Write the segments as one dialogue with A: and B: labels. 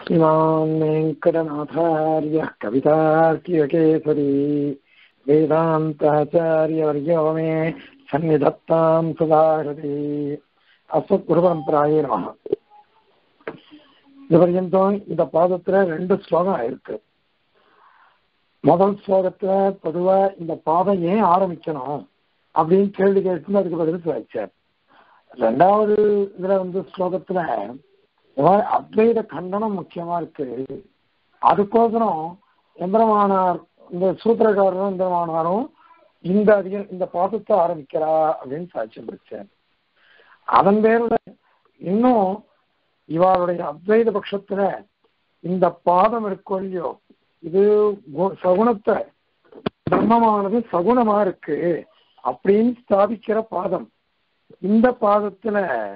A: श्रीमान् वेङ्कटनाथार्यः कवितार्कियकेसरी वेदान्ताचार्यवर्यो मे सन्निधत्तां सुधारति அஸ்வத்குருபரம்பராயே நமக இது பர்யந்தம் இந்த பாதத்துல ரெண்டு ஸ்லோகம் இருக்கு முதல் ஸ்லோகத்துல பொதுவா இந்த பாதம் ஏன் ஆரம்பிக்கணும் அப்படின்னு கேள்வி கேட்டு அதுக்கு பதில் வச்சார் ரெண்டாவது இதுல வந்து ஸ்லோகத்துல அத்வைத கண்டனம் முக்கியமா இருக்கு அதுக்கோசரம் எந்திரமானார் இந்த சூத்திரக்காரரும் எந்திரமானாரும் இந்த அதிக இந்த பாதத்தை ஆரம்பிக்கிறா அப்படின்னு சாட்சியம் பிடிச்சார் அதன் பேர்ல இன்னும் இவருடைய அத்வைத பட்சத்துல இந்த பாதம் இருக்கோ இல்லையோ இது சகுணத்தை பிரம்மமானது சகுணமா இருக்கு அப்படின்னு ஸ்தாபிக்கிற பாதம் இந்த பாதத்துல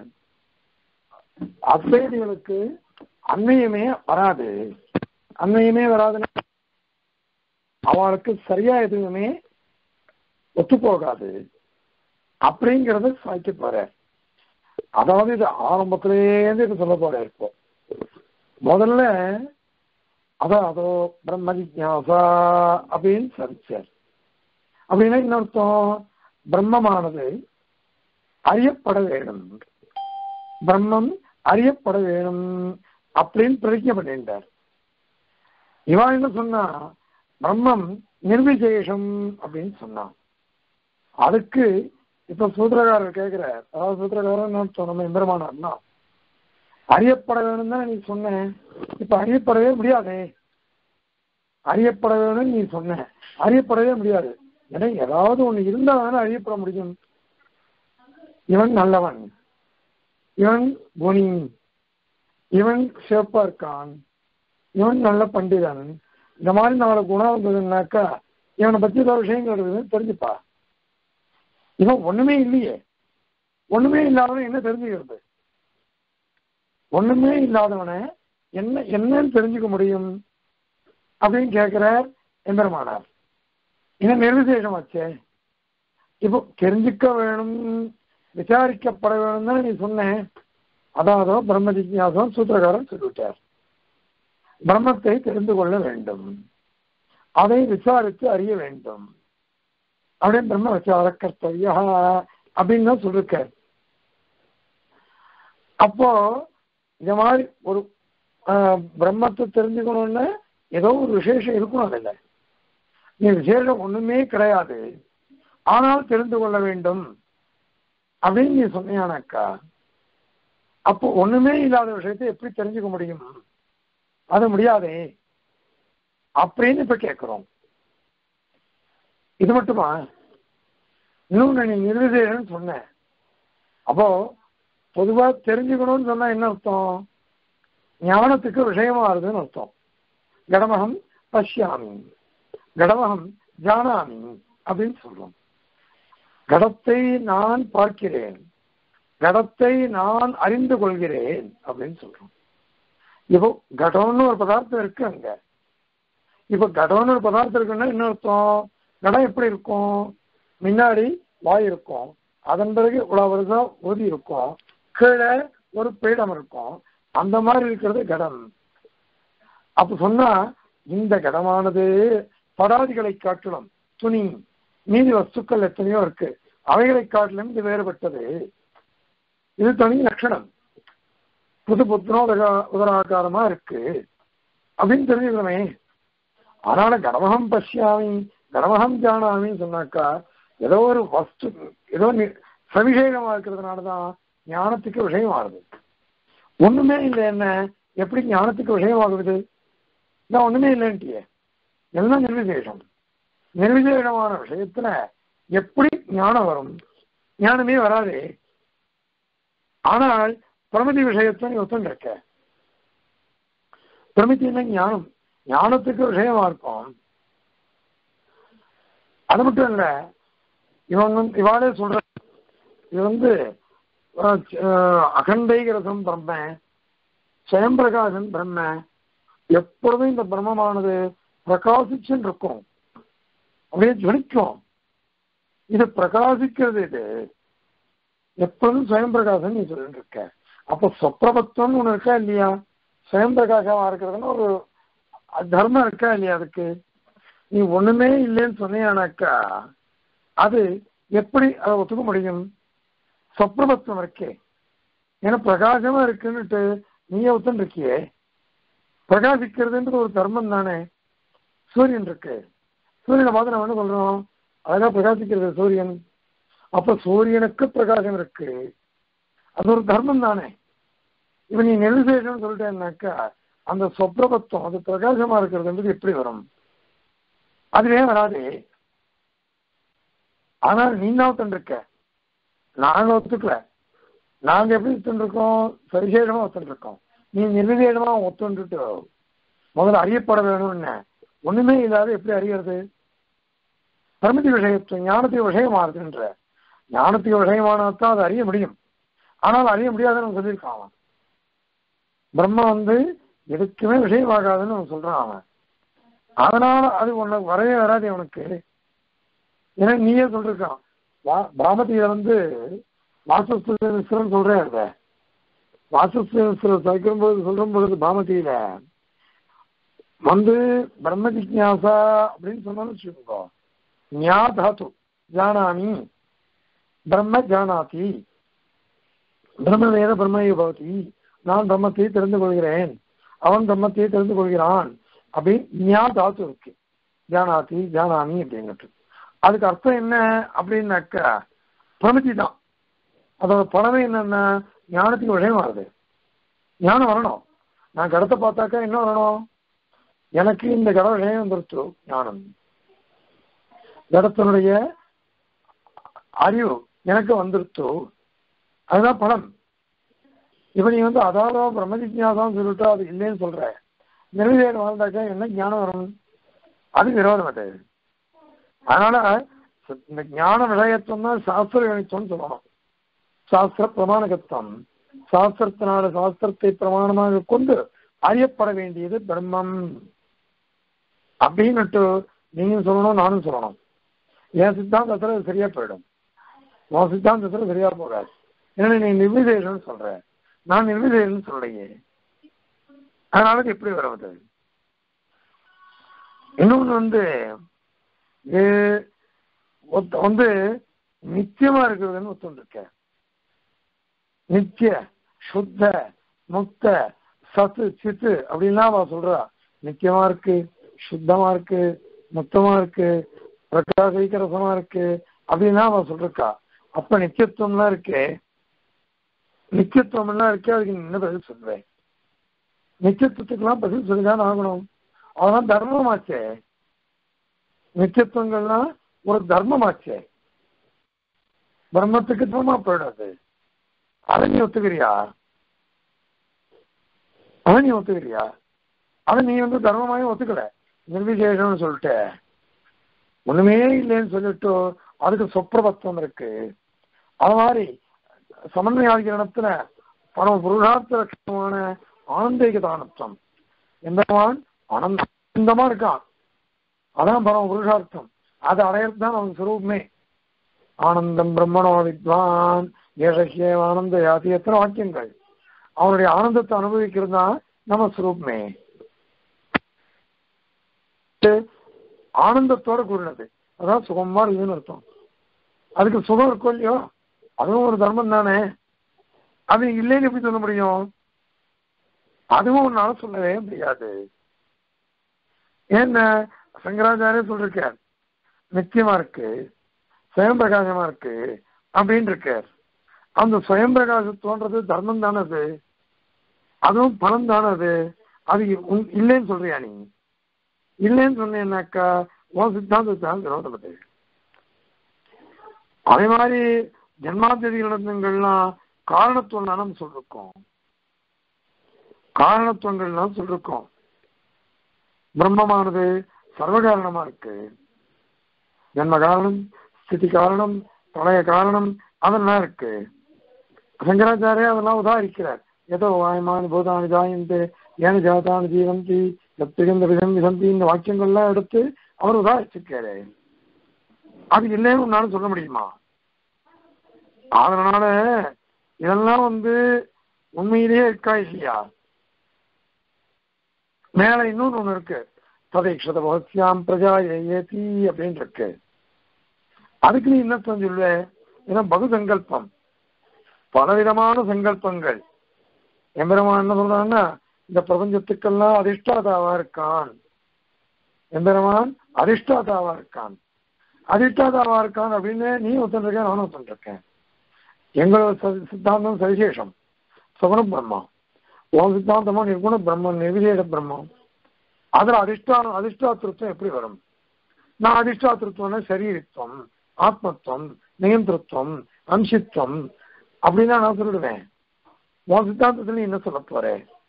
A: அத்வைதிகளுக்கு அண்மையுமே வராது அண்மையுமே வராதுன்னா அவளுக்கு சரியா எதுவுமே ஒத்து போகாது அப்படிங்கறத சாய்க்க போற அதாவது இது ஆரம்பத்திலேருந்து இது சொல்ல போற இப்போ முதல்ல அதான் அதோ பிரம்ம ஜிக்யாசா அப்படின்னு சரிச்சார் அப்படின்னா என்ன அர்த்தம் பிரம்மமானது அறியப்பட வேணும் பிரம்மம் அறியப்பட வேணும் அப்படின்னு பிரதிஜை பண்ணிட்டார் இவா என்ன சொன்னா பிரம்மம் நிர்விசேஷம் அப்படின்னு சொன்னான் அதுக்கு இப்ப சூத்திரகாரர் கேட்கிறார் அதாவது சூத்திரகாரர் நம்ம எம்பெருமானார்னா அறியப்பட வேணும் தான் நீ சொன்ன இப்ப அறியப்படவே முடியாதே அறியப்பட வேணும் நீ சொன்ன அறியப்படவே முடியாது ஏன்னா ஏதாவது ஒண்ணு இருந்தா தானே அறியப்பட முடியும் இவன் நல்லவன் இவன் குணி இவன் சிவப்பா இருக்கான் இவன் நல்ல பண்டிதன் இந்த மாதிரி நாலு குணம் இருந்ததுன்னாக்கா இவனை பத்தி ஏதாவது விஷயங்கள் இருக்குதுன்னு தெரிஞ்சுப்பா இவன் ஒண்ணுமே இல்லையே ஒண்ணுமே இல்லாதவன் என்ன தெரிஞ்சுக்கிறது ஒண்ணுமே இல்லாதவனை என்ன என்னன்னு தெரிஞ்சுக்க முடியும் அப்படின்னு கேட்கிறார் எம்பெருமானார் இன்னும் நிர்விசேஷம் ஆச்சே இப்போ தெரிஞ்சுக்க வேணும் விசாரிக்கப்பட வேணும் தான் நீ சொன்ன அதாவதோ பிரம்ம ஜிக்யாசம் சூத்திரகாரன் சொல்லிவிட்டார் பிரம்மத்தை தெரிந்து கொள்ள வேண்டும் அதை விசாரித்து அறிய வேண்டும் அப்படின்னு பிரம்ம விசார கர்த்தவியா அப்படின்னு தான் சொல்லிருக்க அப்போ இந்த மாதிரி ஒரு பிரம்மத்தை தெரிஞ்சுக்கணும்னு ஏதோ ஒரு விசேஷம் இருக்கணும் அதில் நீ விசேஷம் ஒண்ணுமே கிடையாது ஆனால் தெரிந்து கொள்ள வேண்டும் அப்படின்னு நீ சொன்னியானாக்கா அப்போ ஒண்ணுமே இல்லாத விஷயத்தை எப்படி தெரிஞ்சுக்க முடியும் அது முடியாதே அப்படின்னு இப்ப கேட்கிறோம் இது மட்டுமா இன்னும் நீ நிர்விசேஷன் சொன்ன அப்போ பொதுவா தெரிஞ்சுக்கணும்னு சொன்னா என்ன அர்த்தம் ஞானத்துக்கு விஷயமாறுதுன்னு அர்த்தம் கடமகம் பஷ்யாமி கடமகம் ஜானாமி அப்படின்னு சொல்றோம் கடத்தை நான் பார்க்கிறேன் கடத்தை நான் அறிந்து கொள்கிறேன் அப்படின்னு சொல்றோம் இப்போ கடம்னு ஒரு பதார்த்தம் இருக்கு அங்க இப்ப கடம்னு ஒரு பதார்த்தம் இருக்குன்னா என்ன அர்த்தம் கடம் எப்படி இருக்கும் முன்னாடி வாய் இருக்கும் அதன் பிறகு இவ்வளவு வருஷம் ஊதி இருக்கும் கீழே ஒரு பீடம் இருக்கும் அந்த மாதிரி இருக்கிறது கடம் அப்ப சொன்னா இந்த கடமானது படாதிகளை காட்டிலும் துணி மீதி வஸ்துக்கள் எத்தனையோ இருக்கு அவைகளை காட்டிலும் இது வேறுபட்டது இது தனி லட்சணம் புது புத்தனோ உதராகாரமா இருக்கு அப்படின்னு தெரிஞ்சுக்கிறோமே அதனால கணமகம் பசியாமி கணமகம் ஜானாமின்னு சொன்னாக்கா ஏதோ ஒரு வஸ்து ஏதோ சவிசேகமா இருக்கிறதுனாலதான் ஞானத்துக்கு விஷயம் ஆகுது ஒண்ணுமே இல்லை என்ன எப்படி ஞானத்துக்கு விஷயம் ஆகுது நான் ஒண்ணுமே இல்லைன்ட்டியே எல்லாம் நிர்விசேஷம் நிர்விசேஷமான விஷயத்துல எப்படி ஞானம் வரும் ஞானமே வராதே ஆனால் பிரமிதி விஷயத்தை நீ ஒத்துண்டிருக்க பிரமித்தின்னா ஞானம் ஞானத்துக்கு விஷயமா இருக்கும் அது மட்டும் இல்ல இவன் வந்து இவாளே சொல்ற இது வந்து அகண்டைகிரசம் பிரம்ம சுயம்பிரகாசன் பிரம்ம எப்பொழுதும் இந்த பிரம்மமானது பிரகாசிச்சுன்னு இருக்கும் அப்படியே ஜொலிக்கும் இது பிரகாசிக்கிறது இது எப்பொழுதும் சுயம் பிரகாசம் நீ சொல்லிட்டு இருக்க அப்ப சொப்ரபத்துவம்னு ஒண்ணு இருக்கா இல்லையா சுயம் பிரகாசமா இருக்கிறதுன்னு ஒரு தர்மம் இருக்கா இல்லையா அதுக்கு நீ ஒண்ணுமே இல்லைன்னு சொன்னியானாக்கா அது எப்படி அதை ஒத்துக்க முடியும் சொப்ரபத்துவம் இருக்கே ஏன்னா பிரகாசமா இருக்குன்னுட்டு நீயே ஒத்துன்னு இருக்கியே பிரகாசிக்கிறதுன்றது ஒரு தர்மம் தானே சூரியன் இருக்கு சூரியனை பார்த்து நம்ம என்ன சொல்றோம் அழகா பிரகாசிக்கிறது சூரியன் அப்ப சூரியனுக்கு பிரகாசம் இருக்கு அது ஒரு தர்மம் தானே இப்ப நீ நெல்விசேஷம் சொல்லிட்டேன்னாக்கா அந்த சொப்ரபத்துவம் அது பிரகாசமா இருக்கிறதுன்றது எப்படி வரும் அதுவே வராது ஆனால் நீ தான் ஒத்துன்னு இருக்க நாங்க ஒத்துக்கல நாங்க எப்படி ஒத்துன்னு இருக்கோம் சரிசேஷமா ஒத்துன்னு இருக்கோம் நீ நிர்விசேஷமா ஒத்துண்டுட்டு முதல்ல அறியப்பட வேணும்னு ஒண்ணுமே இல்லாத எப்படி அறியறது பிரமிதி விஷயத்துவம் ஞானத்துக்கு விஷயமாகுதுன்ற ஞானத்துக்கு விஷயமானதான் அது அறிய முடியும் ஆனால் அறிய முடியாதுன்னு சொல்லியிருக்கான் அவன் பிரம்ம வந்து எதுக்குமே விஷயமாகாதுன்னு அவன் சொல்றான் அவன் அதனால அது உனக்கு வரவே வராது அவனுக்கு ஏன்னா நீயே சொல்லிருக்கான் பிராமதியில வந்து வாசஸ்திரன் சொல்றேன் அத வாசஸ்திரன் சைக்கும் போது சொல்லும் பொழுது பாமதியில வந்து பிரம்ம ஜிக்யாசா அப்படின்னு சொன்னாலும் வச்சுக்கோங்க ஞா தாத்து ஜானாமி பிரம்ம ஜானாதி பிரம்ம வேத பிரம்மைய பவதி நான் பிரம்மத்தை தெரிந்து கொள்கிறேன் அவன் பிரம்மத்தை தெரிந்து கொள்கிறான் அப்படி ஞா தாத்து இருக்கு ஜானாதி ஜானாமி அப்படிங்கிறது அதுக்கு அர்த்தம் என்ன அப்படின்னாக்கா பிரமிதி தான் அதோட பலமே என்னன்னா ஞானத்துக்கு விஷயம் வருது ஞானம் வரணும் நான் கடத்தை பார்த்தாக்கா என்ன வரணும் எனக்கு இந்த கட விஷயம் வந்துருச்சு ஞானம் கடத்தினுடைய அறிவு எனக்கு வந்துருச்சு அதுதான் பலன் இப்ப நீ வந்து அதாவது பிரம்ம ஜிக்யாசான்னு சொல்லிட்டு அது இல்லைன்னு சொல்ற நிறைவேறு வாழ்ந்தாக்கா என்ன ஞானம் வரும் அது விரோதம் அது அதனால இந்த ஞான விடயத்துவம் தான் சாஸ்திர கணித்துவம் சொல்லணும் சாஸ்திர பிரமாணகத்துவம் சாஸ்திரத்தினால சாஸ்திரத்தை பிரமாணமாக கொண்டு அறியப்பட வேண்டியது பிரம்மம் அப்படின்னுட்டு நீயும் சொல்லணும் நானும் சொல்லணும் என் சித்தாந்தத்துல அது சரியா போயிடும் உன் சித்தாந்தத்துல சரியா போகாது ஏன்னா நீ நிர்விதேசம் சொல்ற நான் நிர்விதேசம் சொல்லையே அதனால இது எப்படி வருவது இன்னொன்று வந்து வந்து நித்தியமா இருக்கிறதுன்னு ஒத்துருக்க நித்திய சுத்த முக்த சத்து சித்து அப்படின்லாம் அவ சொல்றா நித்தியமா இருக்கு சுத்தமா இருக்கு முத்தமா இருக்கு பிரகாசிக்க ரசமா இருக்கு அப்படின்லாம் அவ சொல்றா அப்ப நித்தியத்துவம்லாம் இருக்கு நித்தியத்துவம் எல்லாம் இருக்கு அதுக்கு என்ன பதில் சொல்றேன் நித்தியத்துவத்துக்கெல்லாம் பதில் சொல்லிதான் ஆகணும் அதெல்லாம் தர்மமாச்சே நித்தியத்துவங்கள்லாம் ஒரு தர்மமாச்சே பிரம்மத்துக்கு தர்மமா போயிடாது அதை நீ ஒத்துக்கிறியா அதை நீ ஒத்துக்கிறியா அதை நீ வந்து தர்மமாயும் ஒத்துக்கல நிர்விசேஷம்னு சொல்லிட்டு ஒண்ணுமே இல்லைன்னு சொல்லிட்டு அதுக்கு சொப்பிரபத்துவம் இருக்கு அது மாதிரி சமன்வயாதிகரணத்துல பரம புருஷார்த்த லட்சணமான ஆனந்திக தானத்துவம் எந்தவான் ஆனந்தமா இருக்கான் அதான் பரம புருஷார்த்தம் அதை அடையிறது தான் அவன் சுரூபமே ஆனந்தம் பிரம்மணோ வித்வான் ஏஷக்கிய ஆனந்த யாதி எத்தனை வாக்கியங்கள் அவனுடைய ஆனந்தத்தை அனுபவிக்கிறது தான் நம்ம சுரூபமே ஆனந்தத்தோட கூடினது அதான் சுகமா இருக்குன்னு அர்த்தம் அதுக்கு சுகம் இருக்கும் இல்லையோ அதுவும் ஒரு தர்மம் தானே அது இல்லைன்னு எப்படி சொல்ல முடியும் அதுவும் உன்னால சொல்லவே முடியாது ஏன்னா சங்கராச்சாரிய சொல்லிருக்கார் நித்தியமா இருக்கு சுயம் பிரகாசமா இருக்கு அப்படின்னு இருக்கார் அந்த சுயம் பிரகாசத்தோன்றது தர்மம் தானே அது அதுவும் பணம் தானே அது அது இல்லைன்னு சொல்றியா நீ இல்லைன்னு சொன்னேன்னாக்கா உன் சித்தாந்தத்தான் விரோதம் அது அதே மாதிரி ஜென்மாந்ததி நடனங்கள்லாம் காரணத்துவம் தான் நம்ம சொல்லிருக்கோம் காரணத்துவங்கள்லாம் சொல்லிருக்கோம் பிரம்மமானது சர்வகாரணமா இருக்கு ஜென்ம காரணம் ஸ்திதி காரணம் பிரளய காரணம் அதெல்லாம் இருக்கு சங்கராச்சாரிய அதெல்லாம் உதாரிக்கிறார் ஏதோ வாயமானி பூதானி ஜாயந்து ஏன ஜாதானி ஜீவந்தி எத்திகந்த விதம் விசந்தி இந்த வாக்கியங்கள்லாம் எடுத்து அவர் உதாரிச்சிருக்காரு அது இல்லைன்னு உன்னாலும் சொல்ல முடியுமா அதனால இதெல்லாம் வந்து உண்மையிலேயே இருக்கா இல்லையா மேல இன்னொன்னு ஒண்ணு இருக்கு ததைக்ஷத பகத்யாம் பிரஜா ஏதி அப்படின்னு இருக்கு அதுக்கு நீ என்ன சொல்லுவ ஏன்னா பகு சங்கல்பம் பலவிதமான சங்கல்பங்கள் எம்பெருமான் என்ன சொல்றான்னா இந்த பிரபஞ்சத்துக்கெல்லாம் அதிஷ்டாதாவா இருக்கான் எம்பெருமான் அதிஷ்டாதாவா இருக்கான் அதிஷ்டாதாவா இருக்கான் அப்படின்னு நீ ஒத்துருக்கேன் நானும் ஒத்துருக்கேன் எங்களோட சி- சித்தாந்தம் சவிசேஷம் சகுண பிரம்மா உன் சித்தாந்தமா நிர்குண பிரம்மம் நிர்விசேஷ பிரம்மம் அதுல அதிஷ்டானம் அதிஷ்டாத்திருத்தம் எப்படி வரும் நான் அதிஷ்டாத்திருத்தம்னா சரீரத்துவம் ஆத்மத்துவம் நியந்திரத்துவம் அம்சித்துவம் அப்படின்னா நான் சொல்லிடுவேன் உன் சித்தாந்தத்துல நீ என்ன சொல்ல போற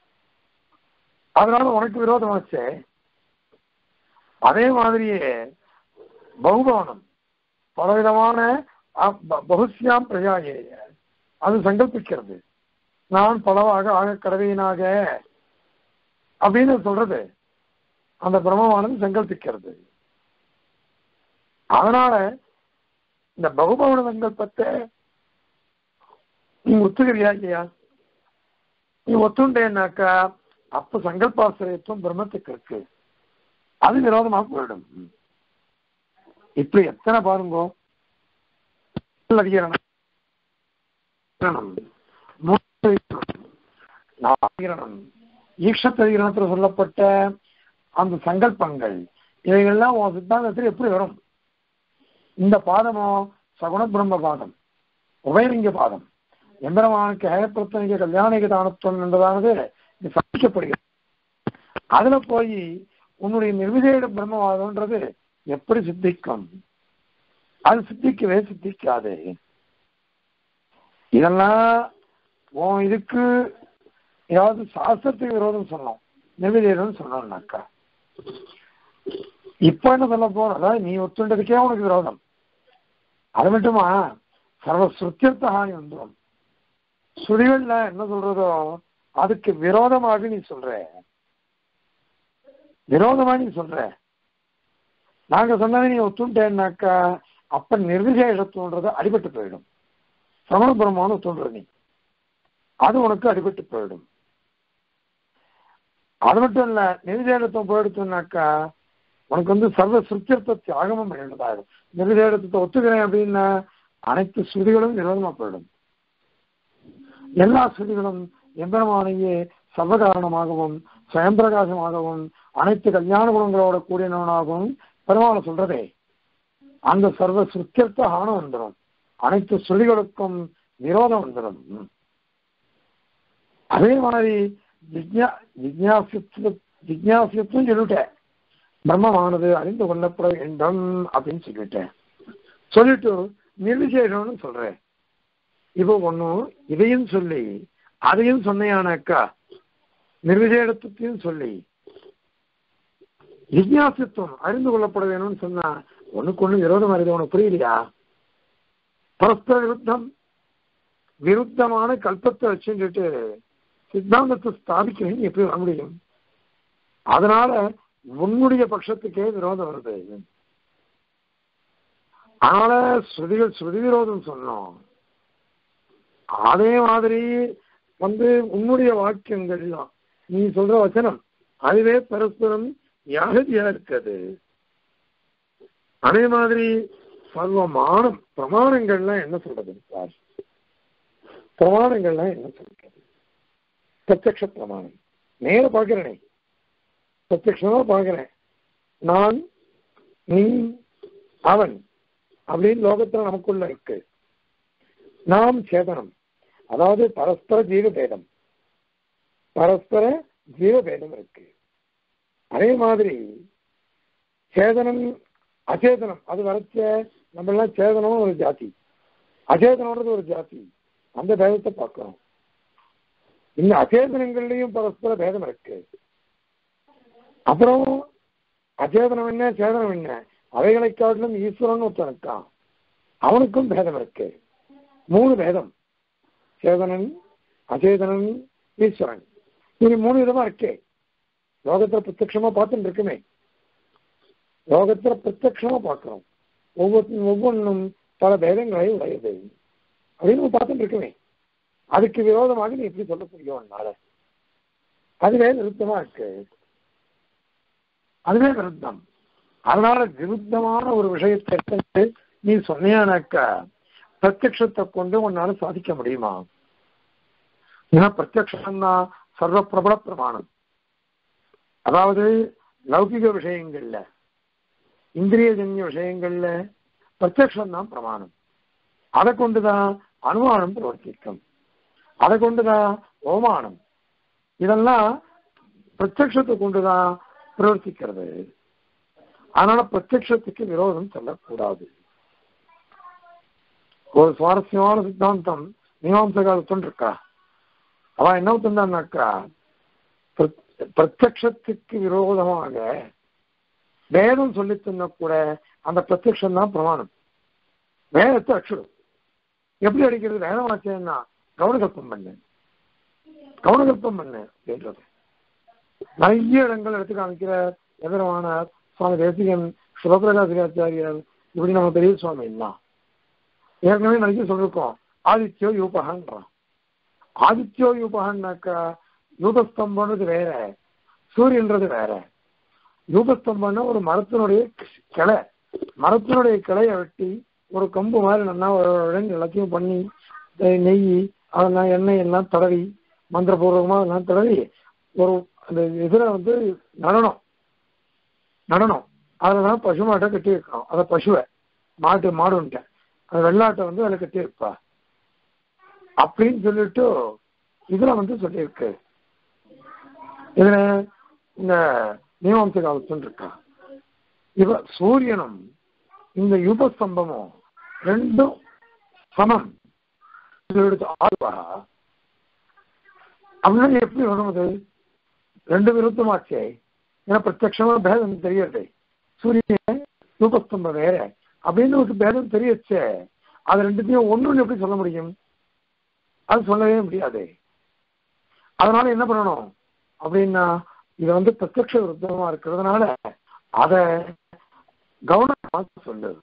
A: அதனால உனக்கு விரோதமாச்சே அதே மாதிரியே பகுபானம் பலவிதமான அ- ப- பகுஸ்யாம் பிரஜாயே அது சங்கல்பிக்கிறது நான் பலவாக ஆக கடவையினாக அப்படின்னு சொல்றது அந்த பிரம்மமானது சங்கல்பிக்கிறது அதனால இந்த பகுபவன சங்கல்பத்தை நீ ஒத்துக்கிறியா இல்லையா நீ ஒத்துண்டேன்னாக்கா அப்ப சங்கல்பாசிரியத்துவம் பிரம்மத்துக்கு இருக்கு அது விரோதமா போயிடும் இப்படி எத்தனை பாருங்க அதிகரணம் அதிகரணம், மூன்று அதிகரணம், நாலு அதிகரணம் ஈக்ஷத் அதிகரணத்துல சொல்லப்பட்ட அந்த சங்கல்பங்கள் இவைகள்லாம் உன் சித்தாந்தத்தில் எப்படி வரும் இந்த பாதமோ சகுண பிரம்ம பாதம் உபயலிங்க பாதம் எம்பெருமானுக்கு ஹேயப்பிரத்தனிக கல்யாணிக தானத்துவம் என்பதானது இது சந்திக்கப்படுகிறது அதுல போய் உன்னுடைய நிர்விதேட பிரம்மவாதம்ன்றது எப்படி சித்திக்கும் அது சித்திக்கவே சித்திக்காது இதெல்லாம் உன் இதுக்கு ஏதாவது சாஸ்திரத்துக்கு விரோதம் சொன்னோம் நிர்விதேடம் சொன்னோம்னாக்கா இப்ப என்ன சொல்ல போறோம் அதாவது நீ ஒத்துண்டதுக்கே உனக்கு விரோதம் அது மட்டுமா சர்வ சுத்தியர்த்த ஹானி வந்துடும் சுழிகள்ல என்ன சொல்றதோ அதுக்கு விரோதமாக நீ சொல்ற விரோதமா நீ சொல்ற நாங்க சொன்னதை நீ ஒத்துண்டேன்னாக்கா அப்ப நிர்விசேஷத்துவன்றது அடிபட்டு போயிடும் சமண பிரம்மான்னு ஒத்துன்ற நீ அது உனக்கு அடிபட்டு போயிடும் அது மட்டும் இல்ல நிர்விசேஷத்துவம் போயிடுச்சுனாக்கா உனக்கு வந்து சர்வ சுத்தியர்த்த தியாகமும் பண்ணிடுறதாயிடும் நிர்விசேஷத்தை ஒத்துக்கிறேன் அப்படின்னா அனைத்து ஸ்ருதிகளும் விரோதமா போயிடும் எல்லா ஸ்ருதிகளும் எம்பெருமானையே சர்வகாரணமாகவும் சுயம்பிரகாசமாகவும் அனைத்து கல்யாண குணங்களோட கூடியவனாகவும் பெருமாளை சொல்றதே அந்த சர்வ சுத்தியர்த்த ஆணம் வந்துடும் அனைத்து ஸ்ருதிகளுக்கும் விரோதம் வந்துடும் அதே மாதிரி ஜிக்ஞா ஜிக்ஞாசித்து ஜிக்ஞாசித்தும் சொல்லிட்டேன் பிரம்மமானது அறிந்து கொள்ளப்பட வேண்டும் அப்படின்னு சொல்லிட்டேன் சொல்லிட்டு நிர்விசேஷம்னு சொல்றேன் இப்போ ஒன்றும் இதையும் சொல்லி அதையும் சொன்னையானாக்கா நிர்விசேடத்தையும் சொல்லி ஜிக்ஞாசித்துவம் அறிந்து கொள்ளப்பட வேணும்னு சொன்னா ஒண்ணுக்கு ஒண்ணு விரோதம் வருது உனக்கு புரியலையா பரஸ்பர விருத்தம் விருத்தமான கல்பத்தை வச்சுட்டு சித்தாந்தத்தை ஸ்தாபிக்கணும் எப்படி வர முடியும் அதனால உன்னுடைய பட்சத்துக்கே விரோதம் வருது அதனால ஸ்ருதிகள் ஸ்ருதி விரோதம் சொன்னோம் அதே மாதிரி வந்து உன்னுடைய வாக்கியங்கள் தான் நீ சொல்ற வச்சனம் அதுவே பரஸ்பரம் யாகதியா இருக்குது அதே மாதிரி சர்வமானம் பிரமாணங்கள்லாம் என்ன சொல்றது சார் பிரமாணங்கள்லாம் என்ன சொல்றது பிரத்யக்ஷ பிரமாணம் நேர பார்க்கிறேனே பிரத்யக்ஷமா பார்க்கிறேன் நான் நீ அவன் அப்படின்னு லோகத்துல நமக்குள்ள இருக்கு நாம் சேதனம் அதாவது பரஸ்பர ஜீவபேதம் பரஸ்பர ஜீவபேதம் இருக்கு அதே மாதிரி சேதனம் அச்சேதனம் அது வரைச்ச நம்ம எல்லாம் சேதனம் ஒரு ஜாதி அச்சேதனம்ன்றது ஒரு ஜாதி அந்த பேதத்தை பார்க்கிறோம் இந்த அச்சேதனங்கள்லயும் பரஸ்பர பேதம் இருக்கு அப்புறம் அச்சேதனம் என்ன சேதனம் என்ன அவைகளை காட்டிலும் ஈஸ்வரன் ஒருத்தன் இருக்கான் அவனுக்கும் பேதம் இருக்கு மூணு பேதம் சேதனன் அச்சேதனன் ஈஸ்வரன் இது மூணு விதமா இருக்கே லோகத்துல பிரத்யட்சமா பார்த்துட்டு இருக்குமே லோகத்துல பிரத்யட்சமா பார்க்கிறோம் ஒவ்வொரு ஒவ்வொன்றும் பல பேதங்களை உடையது அப்படின்னு நம்ம பார்த்துட்டு இருக்குமே அதுக்கு விரோதமாக நீ எப்படி சொல்ல முடியும் உன்னால அதுவே நிறுத்தமா இருக்கு அதுவே விருத்தம் அதனால விருத்தமான ஒரு விஷயத்தை எடுத்து நீ சொன்னியானாக்கா பிரத்யக்ஷத்தை கொண்டு உன்னால சாதிக்க முடியுமா ஏன்னா பிரத்யக்ஷம் தான் சர்வ பிரபல பிரமாணம் அதாவது லௌகிக விஷயங்கள்ல இந்திரியஜன்ய விஷயங்கள்ல பிரத்யக்ஷம் தான் பிரமாணம் அதை கொண்டுதான் அனுமானம் பிரவர்த்திக்கும் அதை கொண்டுதான் ஓமானம் இதெல்லாம் பிரத்யக்ஷத்தை கொண்டுதான் பிரவர்த்திக்கிறது அதனால பிரத்யக்ஷத்துக்கு விரோதம் சொல்லக்கூடாது ஒரு சுவாரஸ்யமான சித்தாந்தம் மீமாம்சகாலத்தும் இருக்கா அவ என்ன சொன்னாக்கா பிரத்யக்ஷத்துக்கு விரோதமாக வேதம் சொல்லி சொன்ன கூட அந்த பிரத்யக்ஷம் தான் பிரமாணம் வேதத்தை அச்சுடும் எப்படி அடிக்கிறது வேதம் ஆச்சேன்னா கவனகல்பம் பண்ணு கவனகல்பம் பண்ணு அப்படின்றது நிறைய இடங்கள் எடுத்து காமிக்கிற எதிரமானார் சுவாமி தேசிகன் சிவபிரகாசிகாச்சாரியர் இப்படி நம்ம பெரிய சுவாமி எல்லாம் ஏற்கனவே நிறைய சொல்லிருக்கோம் ஆதித்யோ யூபகான்றான் ஆதித்யோ யூபகான்னாக்கா யூபஸ்தம்பன்றது வேற சூரியன்றது வேற யூபஸ்தம்பம்னா ஒரு மரத்தினுடைய கிளை மரத்தினுடைய கிளையை வெட்டி ஒரு கம்பு மாதிரி நல்லா எல்லாத்தையும் பண்ணி நெய் அதெல்லாம் எண்ணெய் எல்லாம் தடவி மந்திரபூர்வமா எல்லாம் தடவி ஒரு அந்த இதில் வந்து நடனம் நடனம் அதில் தான் பசு மாட்டை கட்டி வைக்கணும் அதை பசுவை மாட்டு மாடுன்ட்டேன் அந்த வெள்ளாட்டை வந்து அதில் கட்டி வைப்பா அப்படின்னு சொல்லிட்டு இதுல வந்து சொல்லியிருக்கு இதுல இந்த மீமாம்ச காலத்துன்னு இருக்கா இவ சூரியனும் இந்த யுபஸ்தம்பமும் ரெண்டும் சமம் எடுத்து ஆழ்வா அப்படின்னா எப்படி வரும் அது ரெண்டு விருத்தமாச்சே ஏன்னா பிரத்யமா பேதம் தெரியறது சூரியன் யூபஸ்தம்பம் வேற அப்படின்னு ஒரு பேதம் தெரியச்சே அது ரெண்டுத்தையும் ஒன்றுன்னு எப்படி சொல்ல முடியும் அது சொல்லவே முடியாது அதனால என்ன பண்ணணும் அப்படின்னா இது வந்து பிரத்யக்ஷ விருத்தமா இருக்கிறதுனால அத கவனமா சொல்லுது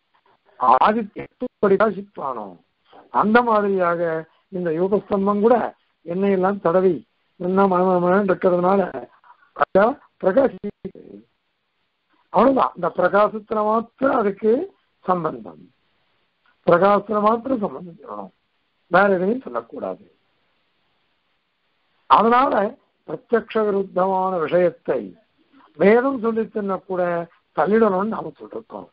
A: ஆதித்யப்படி சிப்பானோ அந்த மாதிரியாக இந்த யோகஸ்தம்பம் கூட எண்ணெயெல்லாம் தடவி என்ன மனமன இருக்கிறதுனால பிரகாசி அவ்வளவுதான் இந்த பிரகாசத்துல மாத்திரம் அதுக்கு சம்பந்தம் பிரகாசத்துல மாத்திரம் சம்பந்தம் சொல்லணும் வேற எதையும் சொல்லக்கூடாது அதனால பிரத்யக்ஷ விருத்தமான விஷயத்தை வேதம் சொல்லி கூட தள்ளிடணும்னு நாம சொல்லிருக்கோம்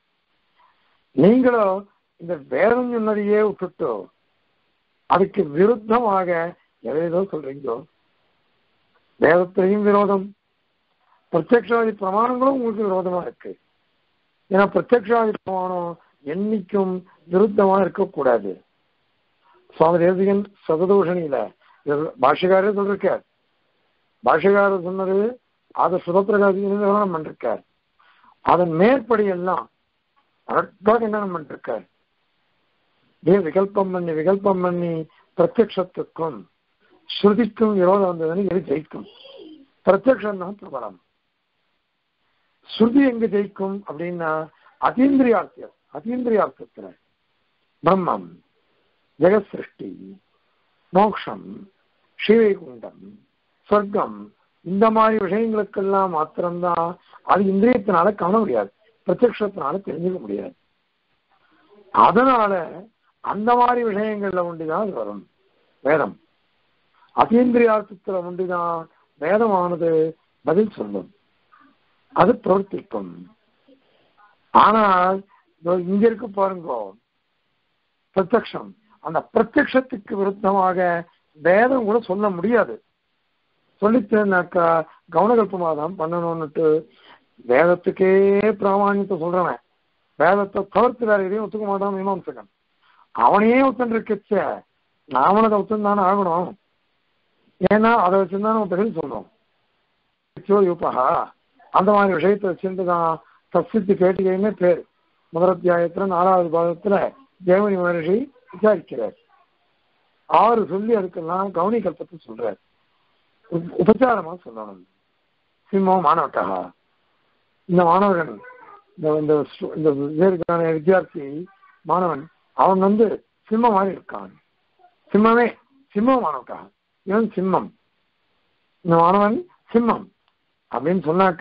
A: நீங்களும் இந்த வேதம் சொன்னதையே விட்டுட்டு அதுக்கு விருத்தமாக எதையோ சொல்றீங்களோ வேதத்திலையும் விரோதம் பிரத்யக்ஷாதி பிரமாணங்களும் உங்களுக்கு விரோதமா இருக்கு ஏன்னா பிரத்யக்ஷாதி பிரமாணம் என்னைக்கும் விருத்தமா இருக்கக்கூடாது சுவாமி தேசிகன் சததூஷணியில பாஷகாரே சொல்லிருக்கார் பாஷகாரர் சொன்னது அதை சுபப்பிரகாசிக்கு விவரணம் பண்ணிருக்கார் அதன் மேற்படி எல்லாம் அழகாக என்னென்ன பண்ணிருக்கார் ஏன் விகல்பம் பண்ணி விகல்பம் பண்ணி பிரத்யக்ஷத்துக்கும் ஸ்ருதிக்கும் விரோதம் வந்ததுன்னு எது ஜெயிக்கும் பிரத்யக்ஷம் தான் பிரபலம் ஸ்ருதி எங்க ஜெயிக்கும் அப்படின்னா அதீந்திரியார்த்தியம் அதீந்திரியார்த்தத்துல பிரம்மம் ஜெகத் சிருஷ்டி மோக்ஷம் ஸ்ரீவைகுண்டம் சொர்க்கம் இந்த மாதிரி விஷயங்களுக்கெல்லாம் மாத்திரம்தான் அது இந்திரியத்தினால காண முடியாது பிரத்யக்ஷத்தினால தெரிஞ்சுக்க முடியாது அதனால அந்த மாதிரி விஷயங்கள்ல ஒண்டிதான் அது வரும் வேதம் அதீந்திரியார்த்தத்துல ஒண்டிதான் வேதமானது பதில் சொல்லும் அது பிரவர்த்திக்கும் ஆனால் இங்க இருக்கு பாருங்க பிரத்யக்ஷம் அந்த பிரத்யக்ஷத்துக்கு விருத்தமாக வேதம் கூட சொல்ல முடியாது சொல்லித்தேனாக்கா கவனகல்பமாக தான் பண்ணணும்னுட்டு வேதத்துக்கே பிராமணியத்தை சொல்றவன் வேதத்தை தவிர்த்து வேற எதையும் ஒத்துக்க மாட்டான் மீமாம்சகன் அவனையே ஒத்துன்னு இருக்கச்ச நாமளும் அதை ஒத்துந்தானே ஆகணும் ஏன்னா அதை வச்சுருந்தா நம்ம பதில் சொல்றோம் யூப்பகா அந்த மாதிரி விஷயத்தை வச்சுட்டு தான் தசித்து கேட்டுக்கையுமே பேர் முதலத்தியாயத்துல நாலாவது பாகத்துல தேவனி மகர்ஷி விசாரிக்கிறார் ஆறு சொல்லி அதுக்கெல்லாம் கவனி கல்பத்தை சொல்றார் உபச்சாரமா சொல்லணும் சிம்மம் மாணவட்டா இந்த மாணவன் இந்த இந்த இந்த இதற்கான வித்தியார்த்தி மாணவன் அவன் வந்து சிம்மம் மாதிரி இருக்கான் சிம்மமே சிம்மம் மாணவக்கா இவன் சிம்மம் இந்த மாணவன் சிம்மம் அப்படின்னு சொன்னாக்கா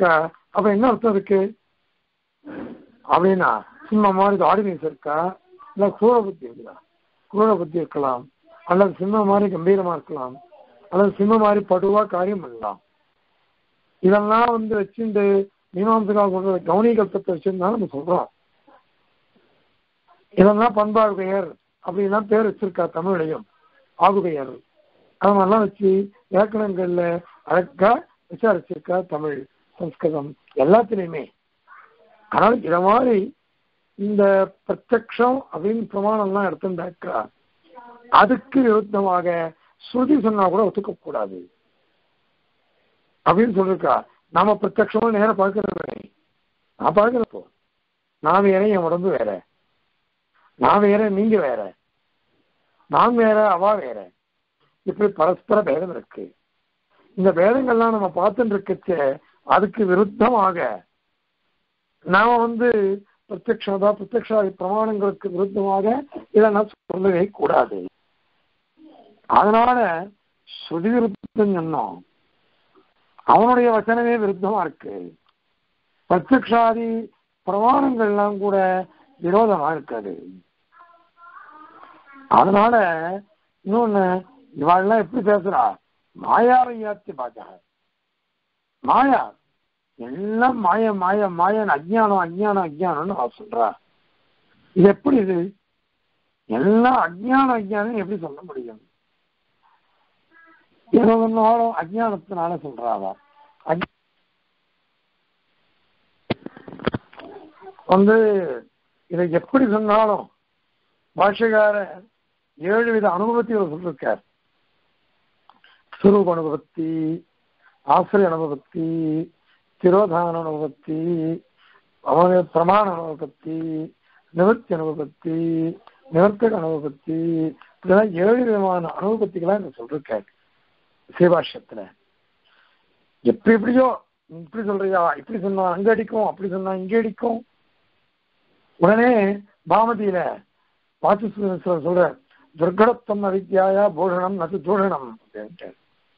A: அப்ப என்ன அர்த்தம் இருக்கு அப்படின்னா சிம்ம மாதிரி ஆடி மீச இருக்கா இல்ல கூற புத்தி இருக்குதா கூற புத்தி இருக்கலாம் அல்லது சிம்ம மாதிரி கம்பீரமா இருக்கலாம் அல்லது சிம்ம மாதிரி படுவா காரியம் பண்ணலாம் இதெல்லாம் வந்து வச்சுட்டு மீமாம்சகா சொல்ற கவுனி கல்பத்தை வச்சிருந்தா நம்ம சொல்றோம் இதெல்லாம் பண்பாடு பெயர் அப்படின்லாம் பேர் வச்சிருக்கா தமிழ்லையும் ஆகு பெயர் அது மாதிரிலாம் வச்சு இலக்கணங்கள்ல அழகா விசாரிச்சிருக்கா தமிழ் சம்ஸ்கிருதம் எல்லாத்துலயுமே ஆனால் இத மாதிரி இந்த பிரத்யக்ஷம் அப்படின்னு பிரமாணம்லாம் எடுத்துட்டாக்கா அதுக்கு விருத்தமாக ஸ்ருதி சொன்னா கூட ஒத்துக்க கூடாது அப்படின்னு சொல்லிருக்கா நாம பிரத்யக்ஷமா நேரம் பார்க்கிறோம் நான் பார்க்கிறப்போ நான் வேற என் உடம்பு வேற நான் வேற நீங்க வேற நான் வேற அவா வேற இப்படி பரஸ்பர பேதம் இருக்கு இந்த பேதங்கள்லாம் நம்ம பார்த்துட்டு இருக்கச்ச அதுக்கு விருத்தமாக நாம வந்து பிரத்யக்ஷதா பிரத்யக்ஷாதி பிரமாணங்களுக்கு விருத்தமாக இதை நான் சொல்லவே கூடாது அதனால ஸ்ருதி விருத்தம் சொன்னோம் அவனுடைய வச்சனமே விருத்தமா இருக்கு பிரத்யக்ஷாதி பிரமாணங்கள்லாம் கூட விரோதமா இருக்காது அதனால இன்னொன்னு இவாள்லாம் எப்படி பேசுறா மாயாவையாத்தி பாஜா மாயா எல்லாம் மாய மாய மாயன் அஜ்ஞானம் அஜ்ஞானம் அஜ்ஞானம்னு அவ சொல்றா இது எப்படி இது எல்லாம் அஜ்ஞானம் அஜ்ஞானம் எப்படி சொல்ல முடியும் ஏதோ ஒன்னாலும் அஜ்ஞானத்தினால சொல்றாவா அஜ்- வந்து இதை எப்படி சொன்னாலும் பாஷகார ஏழு வித அனுபவத்தை சொல்லிருக்கார் சுரூப அனுபவத்தி ஆசிரிய அனுபவத்தி திரோதான அனுபவத்தி அவன பிரமாண அனுபவத்தி நிவர்த்தி அனுபவத்தி நிவர்த்தக அனுபவத்தி இதெல்லாம் ஏழு விதமான அனுபவத்திகளா இங்க சொல்லிருக்காரு சிவபாஷ்யத்துல எப்படி எப்படியோ நீ இப்படி சொல்றியா இப்படி சொன்னா அங்க அடிக்கும் அப்படி சொன்னா இங்க அடிக்கும் உடனே பாமதியில பாச்சு சொல்ற துர்கடத்தம் அவித்யாயா பூஷணம் நது தூஷணம் அப்படின்ட்டு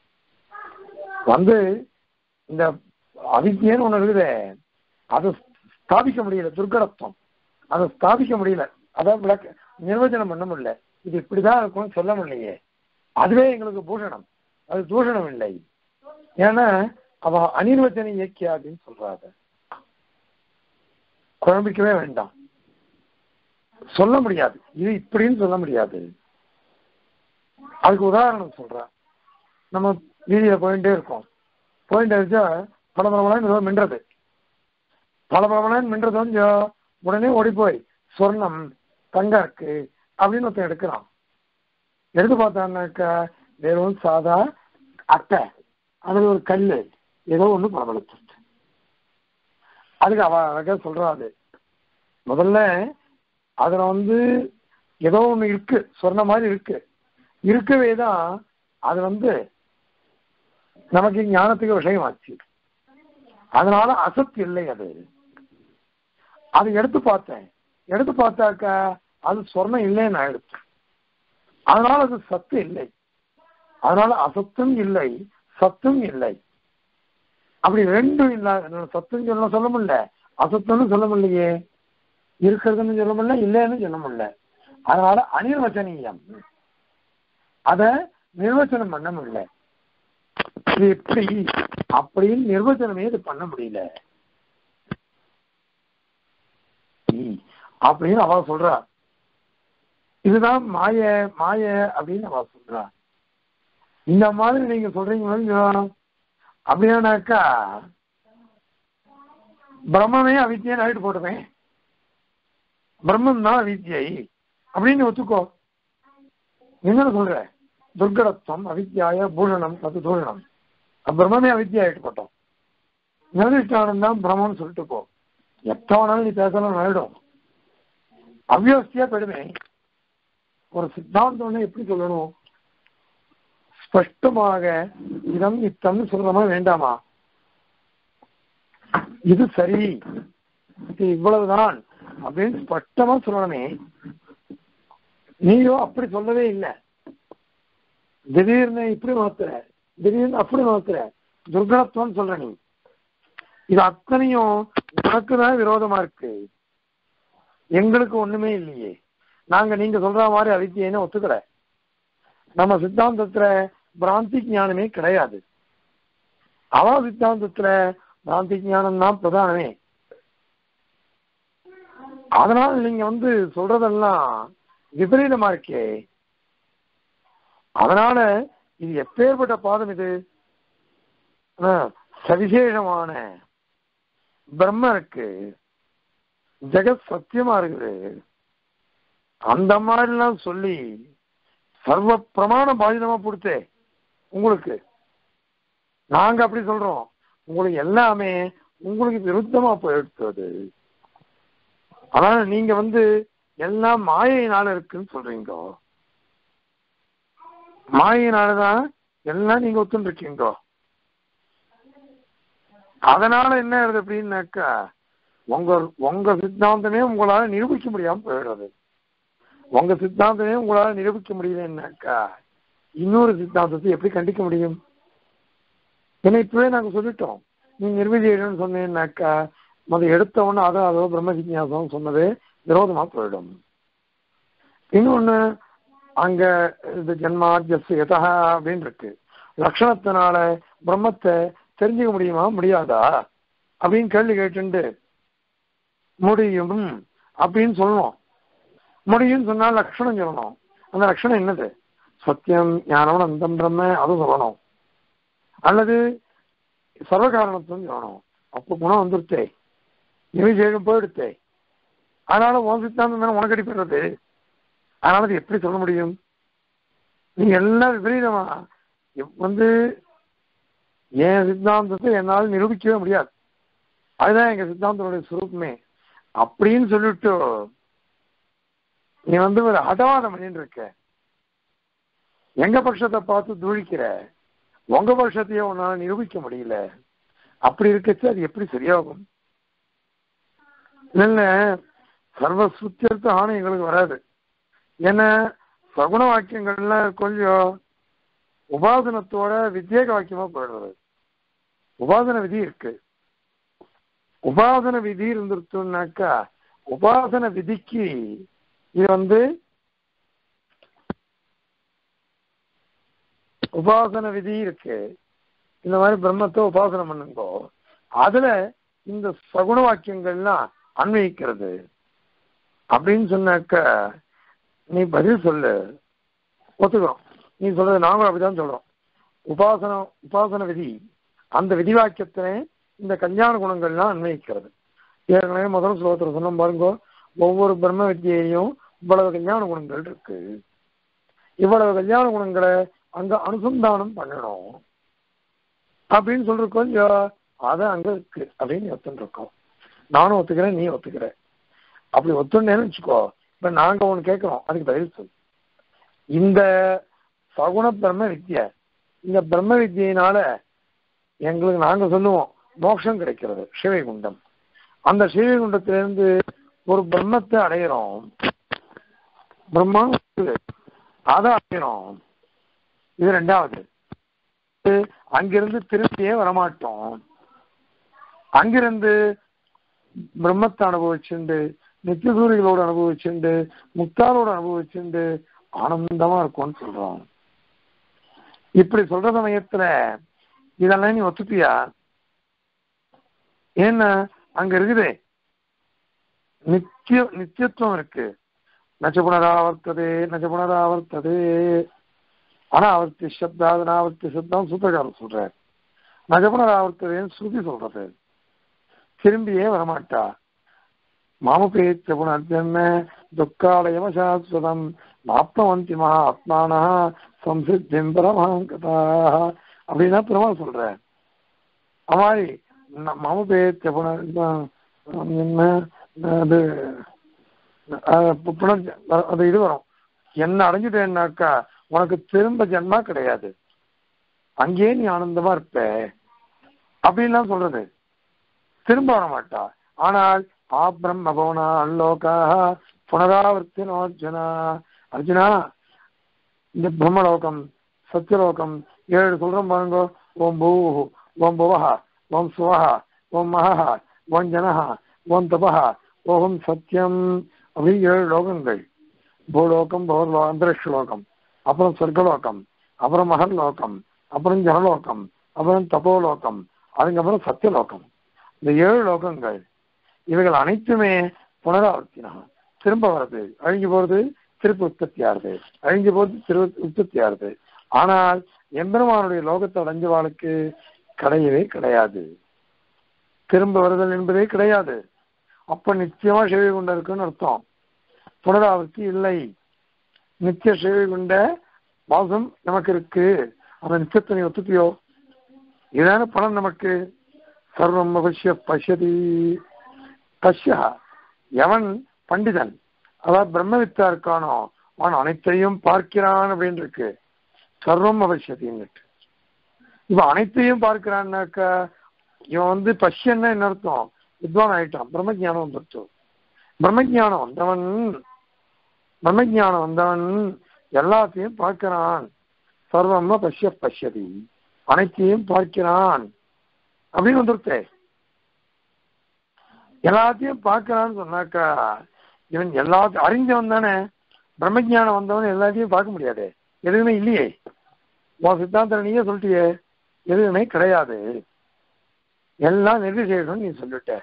A: வந்து இந்த அவித்யன்னு ஒண்ணு இருக்குதே அதை ஸ்தாபிக்க முடியல துர்கடத்துவம் அதை ஸ்தாபிக்க முடியல அதான் விளக்க நிர்வச்சனம் பண்ண முடியல இது இப்படிதான் இருக்கும்னு சொல்ல முடியலையே அதுவே எங்களுக்கு பூஷணம் அது தூஷணம் இல்லை ஏன்னா அவ அனிர்வச்சனை இயக்கியாதுன்னு சொல்றாங்க குழம்பிக்கவே வேண்டாம் சொல்ல முடியாது இது இப்படின்னு சொல்ல முடியாது அதுக்கு உதாரணம் சொல்றேன் நம்ம வீதியில போயிட்டே இருக்கோம் போயிட்டு இருந்துச்சா பளபளபளன்னு ஏதோ மின்றது பளபளபளன்னு மின்றது வந்து உடனே ஓடி போய் சொர்ணம் தங்கம் இருக்கு அப்படின்னு ஒருத்தன் எடுக்கிறான் எடுத்து பார்த்தான்னாக்கா வெறும் சாதா அட்டை அதுல ஒரு கல்லு ஏதோ ஒண்ணு பளபளத்து அதுக்கு அவ அழகா சொல்றா அது முதல்ல அதுல வந்து ஏதோ ஒண்ணு இருக்கு சொன்ன மாதிரி இருக்கு இருக்கவே தான் அது வந்து நமக்கு ஞானத்துக்கு விஷயமாச்சு அதனால அசத்து இல்லை அது அதை எடுத்து பார்த்தேன் எடுத்து பார்த்தாக்கா அது சொர்ணம் இல்லைன்னு ஆயிடுச்சு அதனால அது சத்து இல்லை அதனால அசத்தும் இல்லை சத்தும் இல்லை அப்படி ரெண்டும் இல்ல சத்தும் சொல்ல சொல்ல முடியல அசத்துன்னு சொல்ல முடியலையே இருக்கிறதுன்னு சொல்ல முடியல இல்லைன்னு சொல்ல முடியல அதனால அனிர்வச்சனீயம் அத நிர்வச்சனம் பண்ண முடியல இது எப்படி அப்படின்னு நிர்வச்சனமே இது பண்ண முடியல அப்படின்னு அவ சொல்றா இதுதான் மாய மாய அப்படின்னு அவ சொல்றா இந்த மாதிரி நீங்க சொல்றீங்க அப்படின்னாக்கா பிரம்மமே அவித்தியன் ஆயிட்டு போட்டுவேன் பிரம்மம் தான் அவித்யை அப்படின்னு ஒத்துக்கோ என்ன சொல்ற துர்கடத்துவம் அவித்யாய பூஷணம் அது தூஷணம் பிரம்மமே அவித்யா ஆயிட்டு போட்டோம் நிர்திஷ்டானம் தான் பிரம்மம்னு சொல்லிட்டு போ எப்ப வேணாலும் நீ பேசலாம் ஆயிடும் அவ்யோஸ்தியா போயிடுமே ஒரு சித்தாந்தம் எப்படி சொல்லணும் ஸ்பஷ்டமாக இதம் இத்தம்னு சொல்றமா வேண்டாமா இது சரி இது இவ்வளவுதான் அப்படின்னு ஸ்பஷ்டமா சொல்லணுமே நீயோ அப்படி சொல்லவே இல்லை திடீர்னு இப்படி மாத்துற திடீர்னு அப்படி மாத்துற துர்கணத்துவம் சொல்ற நீ இது அத்தனையும் உனக்கு தான் விரோதமா இருக்கு எங்களுக்கு ஒண்ணுமே இல்லையே நாங்க நீங்க சொல்ற மாதிரி அவித்தியன்னு ஒத்துக்கல நம்ம சித்தாந்தத்துல பிராந்தி ஞானமே கிடையாது அவ சித்தாந்தத்துல பிராந்தி ஞானம் தான் பிரதானமே அதனால நீங்க வந்து சொல்றதெல்லாம் விபரீதமா இருக்கே அதனால இது எப்பேற்பட்ட பாதம் இது ஆ, சவிசேஷமான பிரம்ம இருக்கு ஜெகத் சத்தியமா இருக்குது அந்த மாதிரிலாம் சொல்லி சர்வ பிரமாண பாதிதமா கொடுத்தே உங்களுக்கு நாங்க அப்படி சொல்றோம் உங்களுக்கு எல்லாமே உங்களுக்கு விருத்தமா போயிடுத்து அதனால நீங்க வந்து எல்லாம் மாயையினால இருக்குன்னு சொல்றீங்க மாயையினாலதான் எல்லாம் நீங்க ஒத்துன்னு இருக்கீங்க அதனால என்ன ஆகுது அப்படின்னாக்கா உங்க உங்க சித்தாந்தமே உங்களால நிரூபிக்க முடியாம போயிடுறது உங்க சித்தாந்தமே உங்களால நிரூபிக்க முடியலன்னாக்கா இன்னொரு சித்தாந்தத்தை எப்படி கண்டிக்க முடியும் ஏன்னா இப்பவே நாங்க சொல்லிட்டோம் நீ நிர்விஜயம்னு சொன்னீங்கன்னாக்கா மத எடுத்த உடனே அதோ அதோ பிரம்ம ஜிக்ஞாசம் சொன்னது விரோதமா போயிடும் இன்னொன்னு அங்க இது ஜென்மாஜஸ் எதா அப்படின்னு இருக்கு லட்சணத்தினால பிரம்மத்தை தெரிஞ்சுக்க முடியுமா முடியாதா அப்படின்னு கேள்வி கேட்டுண்டு முடியும் அப்படின்னு சொல்லணும் முடியும்னு சொன்னா லட்சணம் சொல்லணும் அந்த லட்சணம் என்னது சத்தியம் ஞானம் அந்தம் பிரம்ம அதுவும் சொல்லணும் அல்லது சர்வகாரணத்துவம் சொல்லணும் அப்போ குணம் வந்துருத்தே நிவிஜேகம் போயிடுத்தே அதனால உன் சித்தாந்தம் தானே உனக்கு அடிப்படுறது அதனால அது எப்படி சொல்ல முடியும் நீங்க எல்லாம் விபரீதமா இப் வந்து என் சித்தாந்தத்தை என்னால் நிரூபிக்கவே முடியாது அதுதான் எங்க சித்தாந்தனுடைய சுரூபமே அப்படின்னு சொல்லிட்டு நீ வந்து ஒரு அடவாதம் பண்ணிட்டு இருக்க எங்க பட்சத்தை பார்த்து துழிக்கிற உங்க பட்சத்தையே உன்னால நிரூபிக்க முடியல அப்படி இருக்கச்சு அது எப்படி சரியாகும் இல்ல சர்வ சுத்தியர்த்த ஆணை எங்களுக்கு வராது ஏன்னா சகுண வாக்கியங்கள்லாம் கொஞ்சம் உபாசனத்தோட வித்தியேக வாக்கியமா போயிடுறது உபாசன விதி இருக்கு உபாசன விதி இருந்துருத்தோம்னாக்கா உபாசன விதிக்கு இது வந்து உபாசன விதி இருக்கு இந்த மாதிரி பிரம்மத்தை உபாசனம் பண்ணுங்கோ அதுல இந்த சகுண வாக்கியங்கள்லாம் அன்வயிக்கிறது அப்படின்னு சொன்னாக்க நீ பதில் சொல்லு ஒத்துக்கிறோம் நீ சொல்றது நாங்களும் அப்படிதான் சொல்றோம் உபாசனம் உபாசன விதி அந்த விதி வாக்கியத்திலே இந்த கல்யாண குணங்கள்லாம் அன்வயிக்கிறது ஏற்கனவே முதல் ஸ்லோகத்தில் சொன்ன பாருங்க ஒவ்வொரு பிரம்ம வித்தியையும் இவ்வளவு கல்யாண குணங்கள் இருக்கு இவ்வளவு கல்யாண குணங்களை அங்க அனுசந்தானம் பண்ணணும் அப்படின்னு சொல்றோம் இல்லையா அது அங்க இருக்கு அப்படின்னு ஒத்துன்னு இருக்கோம் நானும் ஒத்துக்கிறேன் நீ ஒத்துக்கிற அப்படி ஒத்துனேன்னு வச்சுக்கோ இப்ப நாங்க ஒண்ணு கேட்கிறோம் அதுக்கு பதில் சொல் இந்த சகுண பிரம்ம வித்யை இந்த பிரம்ம வித்தியினால எங்களுக்கு நாங்க சொல்லுவோம் மோட்சம் கிடைக்கிறது சிவைகுண்டம் அந்த சிவைகுண்டத்திலிருந்து ஒரு பிரம்மத்தை அடையிறோம் பிரம்மா அதை அடையிறோம் இது ரெண்டாவது இது அங்கிருந்து திரும்பியே வரமாட்டோம் அங்கிருந்து பிரம்மத்தை அனுபவிச்சுண்டு நித்தியசூரிகளோடு அனுபவிச்சுண்டு முக்தாரோடு அனுபவிச்சுண்டு ஆனந்தமா இருக்கும்னு சொல்றோம் இப்படி சொல்ற சமயத்துல இதெல்லாம் நீ ஒத்துப்பியா ஏன்னா அங்க இருக்குதே நித்திய நித்தியத்துவம் இருக்கு நச்ச புனராவர்த்ததே நச்ச புனராவர்த்ததே அனாவர்த்தி சப்தாது அனாவர்த்தி சப்தம் சூத்திரக்காரர் சொல்றார் நஜ புனராவர்த்ததேன்னு ஸ்ருதி சொல்றது திரும்பியே வரமாட்டா மாமபேச்ச புனர்ஜன்ம துக்காலயம சாஸ்வதம் நாப்தவந்தி மகா ஆத்மானா சம்சித்தியம் பரமாங்கதா அப்படின்னா பெருமாள் சொல்ற அது மாதிரி மமபேச்ச புனர் என்ன அது புனர் அது இது வரும் என்ன அடைஞ்சிட்டேன்னாக்கா உனக்கு திரும்ப ஜென்மா கிடையாது அங்கேயே நீ ஆனந்தமா இருப்ப அப்படின்லாம் சொல்றது திரும்ப வர மாட்டா ஆனால் ஆ பிரம்ம பவனா அல்லோகா புனராவர்த்தினோ அர்ஜுனா அர்ஜுனா இந்த பிரம்மலோகம் சத்தியலோகம் ஏழு சொல்றோம் பாருங்க ஓம் பூ ஓம் புவஹா ஓம் சுவஹா ஓம் மகா ஓம் ஜனஹா ஓம் தபஹா ஓம் சத்யம் அப்படி ஏழு லோகங்கள் பூலோகம் பௌர்லோ அந்தரிக்ஷலோகம் அப்புறம் சொர்க்கலோகம் அப்புறம் மகர்லோகம் அப்புறம் ஜனலோகம் அப்புறம் தபோலோகம் அதுக்கப்புறம் சத்தியலோகம் இந்த ஏழு லோகங்கள் இவைகள் அனைத்துமே புனராவர்த்தினா திரும்ப வருது அழிஞ்சு போறது திருப்பி உற்பத்தி ஆறுது அழிஞ்சு போறது திரு உற்பத்தி ஆறுது ஆனால் எம்பெருமானுடைய லோகத்தை அடைஞ்சவாளுக்கு கிடையவே கிடையாது திரும்ப வருதல் என்பதே கிடையாது அப்ப நிச்சயமா சேவை கொண்ட இருக்குன்னு அர்த்தம் புனராவர்த்தி இல்லை நித்திய சேவை கொண்ட வாசம் நமக்கு இருக்கு அந்த நித்தியத்தை நீ ஒத்துப்பியோ இதான பலன் நமக்கு சர்வம் அவசிய பசியதி பஷ்யா எவன் பண்டிதன் அதாவது பிரம்மவித்தா இருக்கானோ அவன் அனைத்தையும் பார்க்கிறான் அப்படின்னு இருக்கு சர்வம் அவசியத்தின்னு இப்ப அனைத்தையும் பார்க்கிறான்னாக்கா இவன் வந்து பஷ்யன்னா என்ன அர்த்தம் வித்வான் ஆயிட்டான் பிரம்மஜானம் வந்துருச்சு பிரம்மஜானம் வந்தவன் பிரம்மஜானம் வந்தவன் எல்லாத்தையும் பார்க்கிறான் சர்வம்மா பஷ்ய பஷ்யதி அனைத்தையும் பார்க்கிறான் அப்படின்னு வந்துருத்தே எல்லாத்தையும் பார்க்கறான்னு சொன்னாக்கா இவன் எல்லாத்தையும் அறிஞ்சவன் தானே பிரம்மஜானம் வந்தவன் எல்லாத்தையும் பார்க்க முடியாது எதுவுமே இல்லையே உன் சித்தாந்தம் நீயே சொல்லிட்டியே எதுவுமே கிடையாது எல்லாம் நிர்விசேஷம் நீ சொல்லிட்ட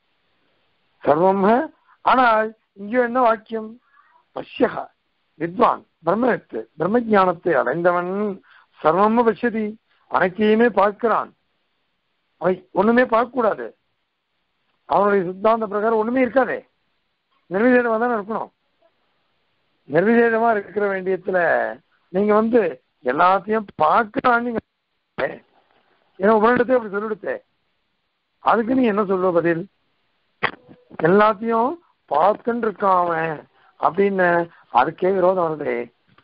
A: சர்வம் ஆனால் இங்கே என்ன வாக்கியம் பஷ்யக வித்வான் பிரம்மத்து பிரம்மஜானத்தை அடைந்தவன் சர்வம் பஷ்யதி அனைத்தையுமே பார்க்கிறான் அவை ஒண்ணுமே பார்க்க கூடாது அவனுடைய சித்தாந்த பிரகாரம் ஒண்ணுமே இருக்காதே நிர்விசேஷமா தானே இருக்கணும் நிர்விசேஷமா இருக்கிற வேண்டியத்துல நீங்க வந்து எல்லாத்தையும் பார்க்கறான்னு நீங்க ஏன்னா உபரிடத்தை அப்படி சொல்லிடுத்தே அதுக்கு நீ என்ன சொல்லுவ பதில் எல்லாத்தையும் பார்த்துட்டு இருக்கான் அவன் அப்படின்னு அதுக்கே விரோதம் வருதே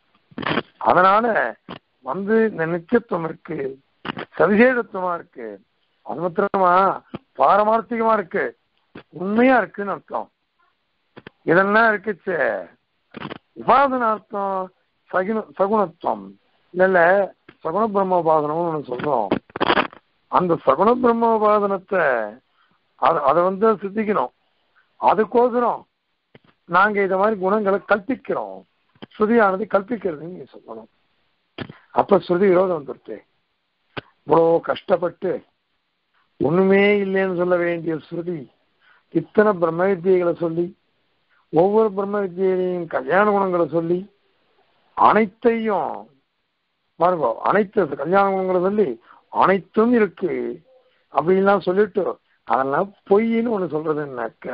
A: அதனால வந்து இந்த நித்தியத்துவம் இருக்கு சவிசேஷத்துவமா இருக்கு அது மாத்திரமா பாரமார்த்திகமா இருக்கு உண்மையா இருக்குன்னு அர்த்தம் இதெல்லாம் இருக்குச்சு உபாதனார்த்தம் சகுன சகுணத்துவம் இல்ல இல்ல சகுண பிரம்மோபாதனம்னு ஒண்ணு சொல்றோம் அந்த சகுண பிரம்மோபாதனத்தை அதை அதை வந்து சித்திக்கணும் அதுக்கோசரம் நாங்க இத மாதிரி குணங்களை கல்பிக்கிறோம் ஸ்ருதியானது கல்பிக்கிறதுன்னு நீங்க சொல்லணும் அப்ப ஸ்ருதி விரோதம் வந்துருச்சு இவ்வளோ கஷ்டப்பட்டு ஒண்ணுமே இல்லைன்னு சொல்ல வேண்டிய ஸ்ருதி இத்தனை பிரம்ம வித்தியைகளை சொல்லி ஒவ்வொரு பிரம்ம வித்தியிலையும் கல்யாண குணங்களை சொல்லி அனைத்தையும் பாருங்க அனைத்து கல்யாண குணங்களை சொல்லி அனைத்தும் இருக்கு அப்படின்லாம் சொல்லிட்டு அதெல்லாம் பொய்ன்னு ஒண்ணு சொல்றதுன்னாக்கா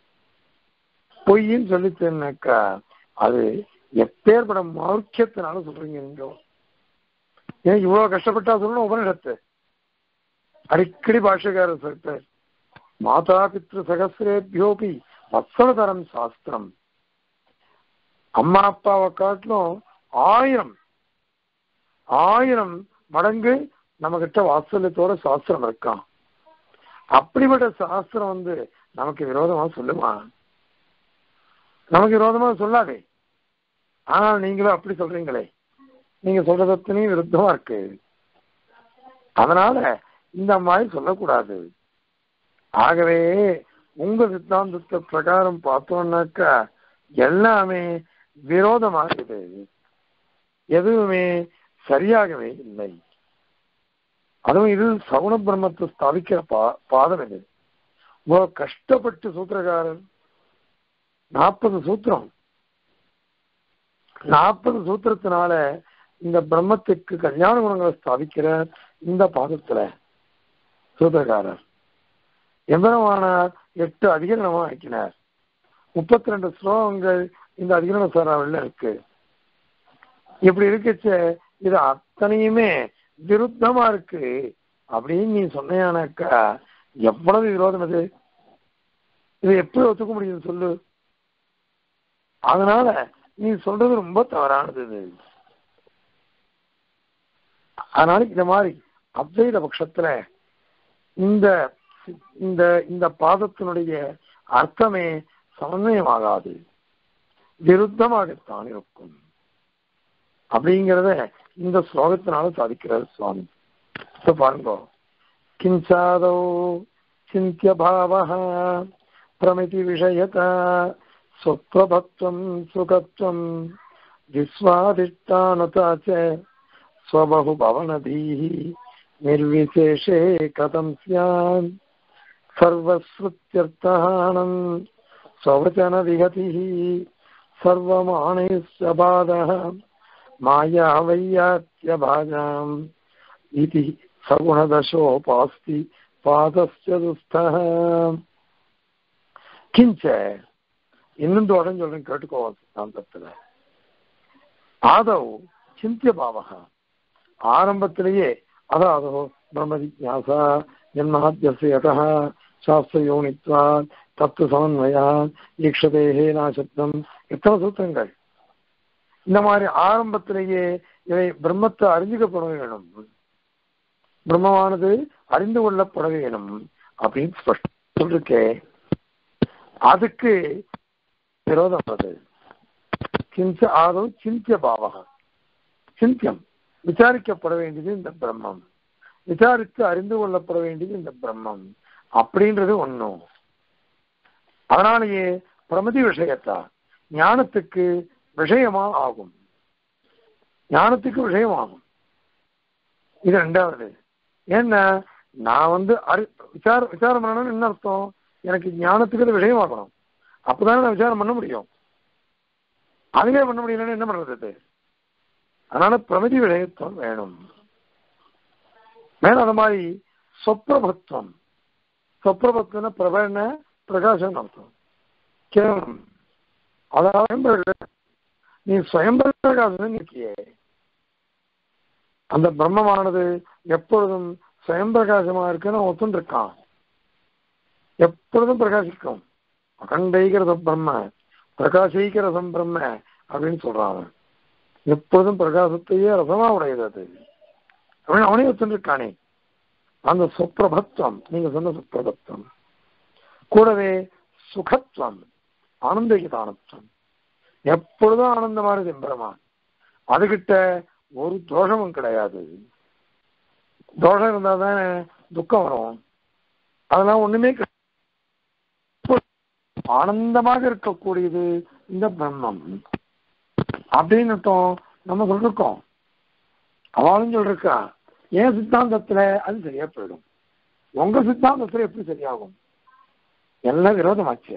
A: பொய்ன்னு சொல்லிட்டுனாக்கா அது எப்பேற்பட மௌக்கியத்தினால சொல்றீங்க நீங்க ஏன் இவ்வளவு கஷ்டப்பட்டா சொல்லணும் உபனிஷத்து அடிக்கடி பாஷகாரர் சொல்றார் மாதா பித்ரு சகசிரேபியோபி வத்சலதரம் சாஸ்திரம் அம்மா அப்பாவை காட்டிலும் ஆயிரம் ஆயிரம் மடங்கு நம்ம கிட்ட வாத்சல்யத்தோட சாஸ்திரம் இருக்கான் அப்படிப்பட்ட சாஸ்திரம் வந்து நமக்கு விரோதமா சொல்லுமா நமக்கு விரோதமா சொல்லாதே ஆனால் நீங்களும் அப்படி சொல்றீங்களே நீங்க சொல்றது அத்தனையும் விருத்தமா இருக்கு அதனால இந்த மாதிரி சொல்லக்கூடாது ஆகவே உங்க சித்தாந்தத்தை பிரகாரம் பார்த்தோம்னாக்கா எல்லாமே விரோதமாகுது எதுவுமே சரியாகவே இல்லை அதுவும் இது சகுண பிரம்மத்தை ஸ்தாபிக்கிற பா பாதம் இது இவ்வளவு கஷ்டப்பட்டு சூத்திரக்காரர் நாற்பது சூத்திரம் நாற்பது சூத்திரத்தினால இந்த பிரம்மத்துக்கு கல்யாண குணங்களை ஸ்தாபிக்கிற இந்த பாதத்துல சூத்திரக்காரர் எம்பெருமானார் எட்டு அதிகரணமா ஆக்கினார் முப்பத்தி ரெண்டு ஸ்லோகங்கள் இந்த அதிகரண சாராவில் இருக்கு இப்படி இருக்குச்ச இது அத்தனையுமே விருத்தமா இருக்கு அப்படின்னு நீ சொன்னையானாக்கா எவ்வளவு விரோதம் இது இது எப்படி ஒத்துக்க முடியும் சொல்லு அதனால நீ சொல்றது ரொம்ப தவறானது இது அதனால இந்த மாதிரி அத்வைத பட்சத்துல இந்த இந்த இந்த பாதத்தினுடைய அர்த்தமே சமன்வயமாகாது விருத்தமாகத்தான் இருக்கும் அப்படிங்கிறத இந்த ஸ்லோகத்தினால சாதிக்கிறார் சுவாமி இப்ப பாருங்க கிஞ்சாதோ चिन्त्यभावः प्रमितिविषयता स्वप्रभत्वं सुखत्वं विश्वादिष्टानता च स्वबहुभवनधीः निर्विशेषे कथं स्यात् सर्वश्रुत्यर्थहानम् स्ववचनविगतिः सर्वमाणैश्च बाधः माया वैयात्यभाजाम् इति सगुणदशोपास्ति பாதஸ்ய துஸ்தः கிஞ்ச இன்னும் தொடர்ந்து சொல்றேன் கேட்டுக்கோ சித்தாந்தத்துல ஆதவ் சிந்திய பாவக ஆரம்பத்திலேயே அதாவது பிரம்ம ஜிஜாசா ஜன்மாத்தியசயதா சாஸ்திரயோனித்வா தத்துவ சமன்வயா ஈக்ஷதேகே நாசப்தம் எத்தனை சூத்திரங்கள் இந்த மாதிரி ஆரம்பத்திலேயே இவை பிரம்மத்தை அறிஞ்சுக்கப்பட வேணும் பிரம்மமானது அறிந்து கொள்ளப்பட வேணும் அப்படின்னு சொல்லிருக்கே அதுக்கு விரோதம் அது கிஞ்ச ஆதவ் சிந்திய பாவகம் சிந்தியம் விசாரிக்கப்பட வேண்டியது இந்த பிரம்மம் விசாரித்து அறிந்து கொள்ளப்பட வேண்டியது இந்த பிரம்மம் அப்படின்றது ஒண்ணும் அதனாலேயே பிரமதி விஷயத்தா ஞானத்துக்கு விஷயமா ஆகும் ஞானத்துக்கு விஷயமாகும் இது ரெண்டாவது ஏன்னா நான் வந்து அறி விசார விசாரம் பண்ணணும்னு என்ன அர்த்தம் எனக்கு ஞானத்துக்கு அது விஷயமாகணும் அப்பதானே நான் விசாரம் பண்ண முடியும் அதுவே பண்ண முடியலன்னு என்ன பண்றது அதனால பிரமதி விஷயத்துவம் வேணும் மேலும் அந்த மாதிரி சொப்ரபத்துவம் சொப்ரபத்துவம்னா பிரபன பிரகாசம் அர்த்தம் கேவலம் அதாவது நீ சுயம்பிரகாசம் நிற்கியே அந்த பிரம்மமானது எப்பொழுதும் சுயம்பிரகாசமா இருக்குன்னு ஒத்துன்னு இருக்கான் எப்பொழுதும் பிரகாசிக்கும் அகண்டைகிறதம் பிரம்ம பிரகாசிக்கிறதம் பிரம்ம அப்படின்னு சொல்றான் எப்பொழுதும் பிரகாசத்தையே ரசமா உடையது அது அப்படின்னு அவனே ஒத்துன்னு இருக்கானே அந்த சுப்பிரபத்துவம் நீங்க சொன்ன சுப்பிரபத்துவம் கூடவே சுகத்துவம் ஆனந்தகிதானத்துவம் எப்பொழுதும் ஆனந்தமா இருக்கு எம்பெருமான் அதுகிட்ட ஒரு தோஷமும் கிடையாது தோஷம் இருந்தா தானே துக்கம் வரும் அதெல்லாம் ஒண்ணுமே ஆனந்தமாக இருக்கக்கூடியது இந்த பிரம்மம் அப்படின்னு நம்ம சொல்லிருக்கோம் அவளும் சொல்லிருக்கா என் சித்தாந்தத்துல அது சரியா போயிடும் உங்க சித்தாந்தத்துல எப்படி சரியாகும் எல்லாம் விரோதமாச்சு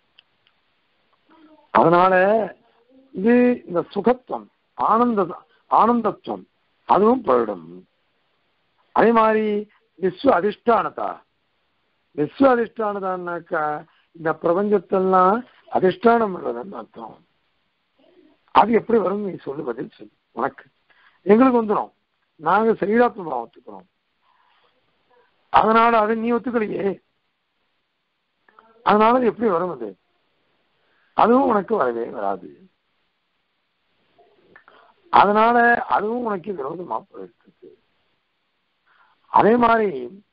A: அதனால இது இந்த சுகத்துவம் ஆனந்த ஆனந்தத்துவம் அதுவும் போயிடும் அதே மாதிரி விஸ்வ அதிஷ்டானதா விஸ்வ அதிஷ்டானதான்னாக்கா இந்த பிரபஞ்சத்தெல்லாம் அதிஷ்டானம் உள்ளதுன்னு அர்த்தம் அது எப்படி வரும் நீ சொல்லு பதில் சொல்லு உனக்கு எங்களுக்கு வந்துடும் நாங்க சரீராத்மா ஒத்துக்கிறோம் அதனால அதை நீ ஒத்துக்கலையே அதனால அது எப்படி வரும் அது அதுவும் உனக்கு வரவே வராது அதனால அதுவும் உனக்கு விரோதமா போயிருக்கு அதே மாதிரி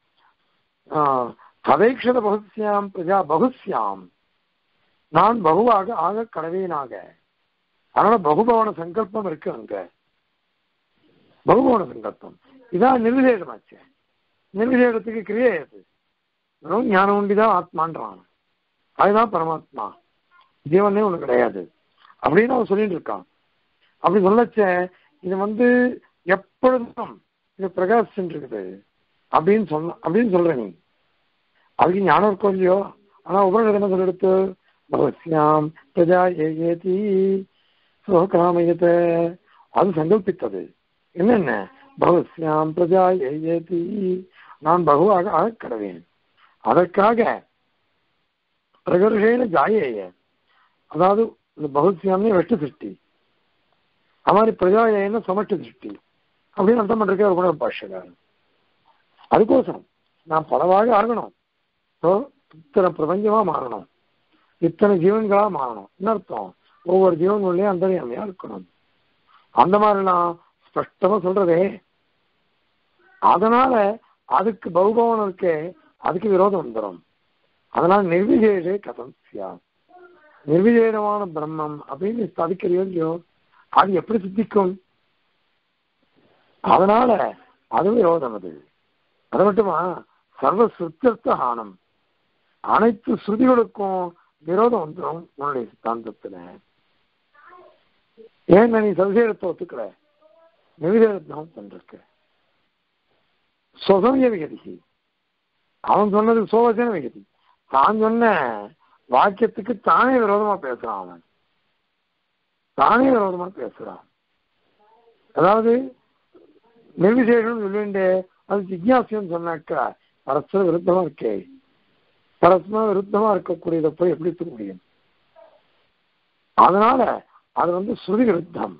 A: சதைக்ஷத பகுஸ்யாம் பிரஜா பகுஸ்யாம் நான் பகுவாக ஆக கடவேனாக அதனால பகுபவன சங்கல்பம் இருக்கு அங்க பகுபவன சங்கல்பம் இதான் நிர்விசேஷமாச்சு நிர்விசேஷத்துக்கு கிரியே அது வெறும் ஞானம் உண்டிதான் ஆத்மான்றான் அதுதான் பரமாத்மா ஜீவனே ஒண்ணு கிடையாது அப்படின்னு அவன் சொல்லிட்டு இருக்கான் அப்படி சொல்லச்ச இது வந்து எப்பொழுதும் இது பிரகாசிச்சுட்டு இருக்குது அப்படின்னு சொன்ன அப்படின்னு சொல்ற நீ அதுக்கு ஞானம் இருக்கும் இல்லையோ ஆனா உபநிடதம் என்ன சொல்லெடுத்து பகவத்யாம் பிரஜா ஏகேதி சுகாமயத்த அது சங்கல்பித்தது என்னென்ன பகவத்யாம் பிரஜா ஏகேதி நான் பகுவாக ஆக கடவேன் அதற்காக பிரகர்ஷேன ஜாயேய அதாவது இந்த பகுத்யாம்னே வெட்டு சிருஷ்டி அது மாதிரி பிரஜாயன சமஷ்டி சிருஷ்டி அப்படின்னு அர்த்தம் பண்றதுக்கு கூட பாஷகாரன் அதுக்கோசரம் நான் பலவாக ஆகணும் ஸோ இத்தனை பிரபஞ்சமா மாறணும் இத்தனை ஜீவன்களா மாறணும் என்ன அர்த்தம் ஒவ்வொரு ஜீவன்களையும் அந்தரியாமையா இருக்கணும் அந்த மாதிரிலாம் ஸ்பஷ்டமா சொல்றதே அதனால அதுக்கு பகுபவனம் இருக்கே அதுக்கு விரோதம் வந்துடும் அதனால நிர்விசேஷே கதம் சியா நிர்விஜேதமான பிரம்மம் அப்படின்னு ஸ்தாபிக்கிறியோ இல்லையோ அது எப்படி சித்திக்கும் அதனால அது விரோதம் அது அது மட்டுமா சர்வ சுத்தர்த்த ஹானம் அனைத்து ஸ்ருதிகளுக்கும் விரோதம் வந்துடும் உன்னுடைய சித்தாந்தத்துல ஏன் நீ சவிசேஷத்தை ஒத்துக்கல நிவிதம் பண்றக்க சொசமிய விகதி அவன் சொன்னது சோவசன விகதி தான் சொன்ன வாக்கியத்துக்கு தானே விரோதமா பேசுறான் அவன் தானே விரோதமா பேசுறான் அதாவது நிர்விசேஷம் சொல்லிண்டு அது ஜிக்யாசியம் சொன்னாக்கா பரஸ்பர விருத்தமா இருக்கே பரஸ்பர விருத்தமா இருக்கக்கூடியதை போய் எப்படி இருக்க முடியும் அதனால அது வந்து ஸ்ருதி விருத்தம்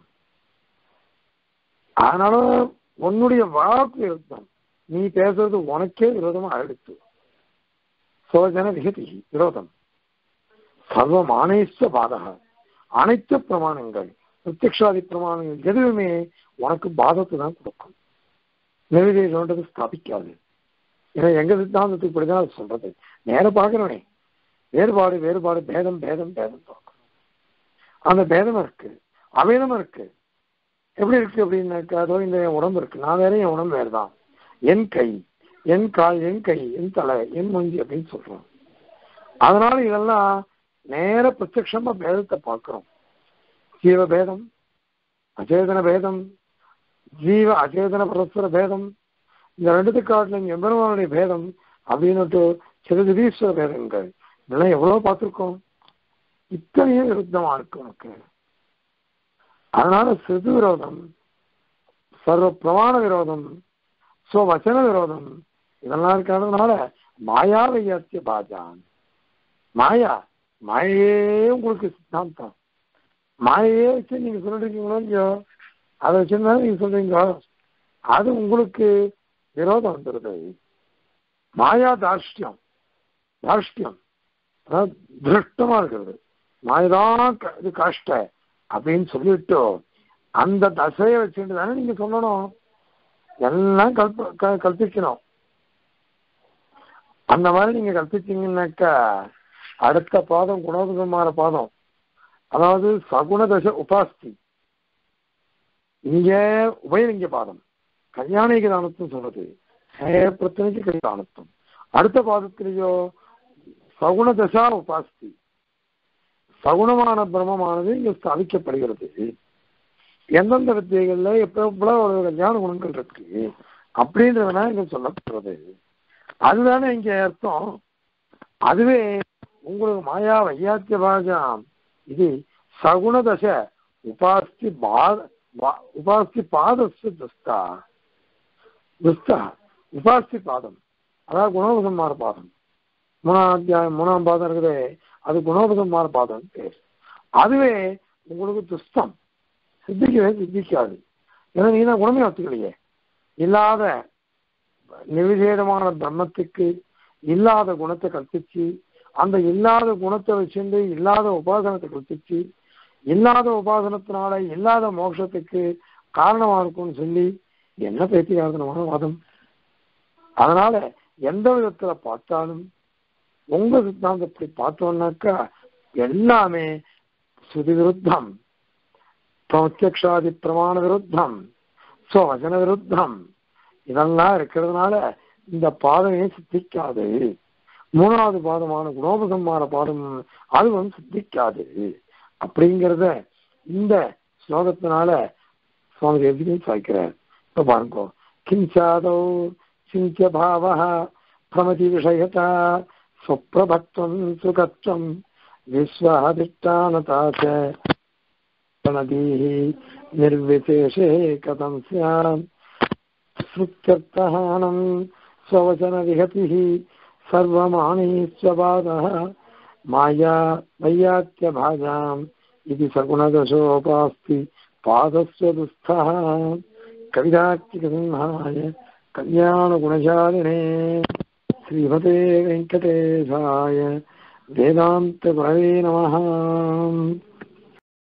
A: அதனால உன்னுடைய வாக்கு விருத்தம் நீ பேசுறது உனக்கே விரோதமா ஆயிடுச்சு சோஜன விகதி விரோதம் சர்வம் ஆணைஸ்வ பாதக அனைத்து பிரமாணங்கள் பிரத்யக்ஷாதி பிரமாணங்கள் எதுவுமே உனக்கு பாதத்தை தான் கொடுக்கும் நிர்விதேசம்ன்றது ஸ்தாபிக்காது ஏன்னா எங்க சித்தாந்தத்துக்கு இப்படிதான் அது சொல்றது நேர பாக்குறவனே வேறுபாடு வேறுபாடு பேதம் பேதம் பேதம் பார்க்கணும் அந்த பேதம் இருக்கு அவேதம் இருக்கு எப்படி இருக்கு அப்படின்னாக்கா அதோ இந்த என் உடம்பு இருக்கு நான் வேற என் உடம்பு வேறுதான் என் கை என் கால் என் கை என் தலை என் மஞ்சி அப்படின்னு சொல்றோம் அதனால இதெல்லாம் நேர பிரத்யட்சமா பேதத்தை பார்க்கிறோம் ஜீவ பேதம் அச்சேதன பேதம் ஜீவ அச்சேதன பரஸ்பர பேதம் இந்த ரெண்டுத்து காட்டிலும் எம்பெருமானுடைய பேதம் அப்படின்னுட்டு சிறுதிரீஸ்வர பேதங்கள் இதெல்லாம் எவ்வளவு பார்த்திருக்கோம் இத்தனையும் விருத்தமா இருக்கு உனக்கு அதனால சிறு விரோதம் சர்வ பிரமாண விரோதம் ஸ்வவச்சன விரோதம் இதெல்லாம் இருக்கிறதுனால மாயா வையாத்திய பாஜான் மாயா மாயையே உங்களுக்கு சித்தாந்தம் மாயையே வச்சு நீங்க சொல்லிருக்கீங்களோ இல்லையோ அதை வச்சிருந்தாலும் நீங்க சொல்றீங்களோ அது உங்களுக்கு விரோதம் வந்துடுது மாயா தார்ஷ்டியம் தார்ஷ்டியம் அதாவது திருஷ்டமா இருக்கிறது மாயதான் க- இது காஷ்ட அப்படின்னு சொல்லிட்டு அந்த தசையை வச்சுட்டு தானே நீங்க சொல்லணும் எல்லாம் கல்ப க- கல்பிக்கணும் அந்த மாதிரி நீங்க கல்பிச்சீங்கன்னாக்கா அடுத்த பாதம் குணோபகமான பாதம் அதாவது சகுண தச உபாஸ்தி இங்க உபயலிங்க பாதம் கல்யாணிக தானத்தும் சொல்றது பிரச்சனைக்கு கல்யாணத்தும் அடுத்த பாதத்திலேயோ சகுண தசா உபாஸ்தி சகுணமான பிரம்மமானது இங்க ஸ்தாபிக்கப்படுகிறது எந்தெந்த வித்தியைகள்ல எப்ப எவ்வளவு ஒரு கல்யாண குணங்கள் இருக்கு அப்படின்றதுனா இங்க சொல்லப்படுறது அதுதானே இங்க அர்த்தம் அதுவே உங்களுக்கு மாயா வையாத்திய பாஜாம் இது சகுணதச உபாஸ்தி பாத பா- உபாஸ்தி பாதஸ்து துஸ்தா துஸ்தா உபாஸ்தி பாதம் அதாவது குணோபசம்மார பாதம் மூணாம் அத்தியாயம் மூணாம் பாதம் இருக்குதே அது குணோபசம்மார பாதம் பேர் அதுவே உங்களுக்கு துஸ்தம் சித்திக்கவே சித்திக்காது ஏன்னா நீ தான் குணமே ஒத்துக்கலையே இல்லாத நிவிசேடமான பிரம்மத்துக்கு இல்லாத குணத்தை கற்பிச்சு அந்த இல்லாத குணத்தை வச்சுட்டு இல்லாத உபாசனத்தை கற்பிச்சு இல்லாத உபாசனத்தினால இல்லாத மோட்சத்துக்கு காரணமா இருக்கும்னு சொல்லி என்ன பேச்சுக்காரத்தனமான வாதம் அதனால எந்த விதத்துல பார்த்தாலும் உங்க சித்தாந்தத்தை பார்த்தோம்னாக்கா எல்லாமே சுதி விருத்தம் பிரத்யக்ஷாதி பிரமாண விருத்தம் சுவச்சன விருத்தம் இதெல்லாம் இருக்கிறதுனால இந்த பாதமே சித்திக்காது மூணாவது பாதமான குணோபசம்மார பாதம் அது வந்து சித்திக்காது அப்படிங்கிறத இந்த ஸ்லோகத்தினால சுவாமி தேசிகன் சாய்க்கிறார் இப்ப பாருங்க கிஞ்சாதோ சிந்திய பாவ பிரமதி விஷயதா சுப்பிரபத்வம் சுகத்வம் விஸ்வாதிஷ்டானதாச்ச நதீः निर्विशेषे कथं स्यात् श्रुत्यर्थहानं स्ववचनविहतिः सर्वमाणी स्वपादः माया वैयात्यभाजाम् इति सगुणदशोपास्ति पादस्य दुःस्थः कविदात्मिकसिंहाय कल्याणगुणशालिने श्रीमते वेङ्कटेशाय वेदान्तगुरवे नमः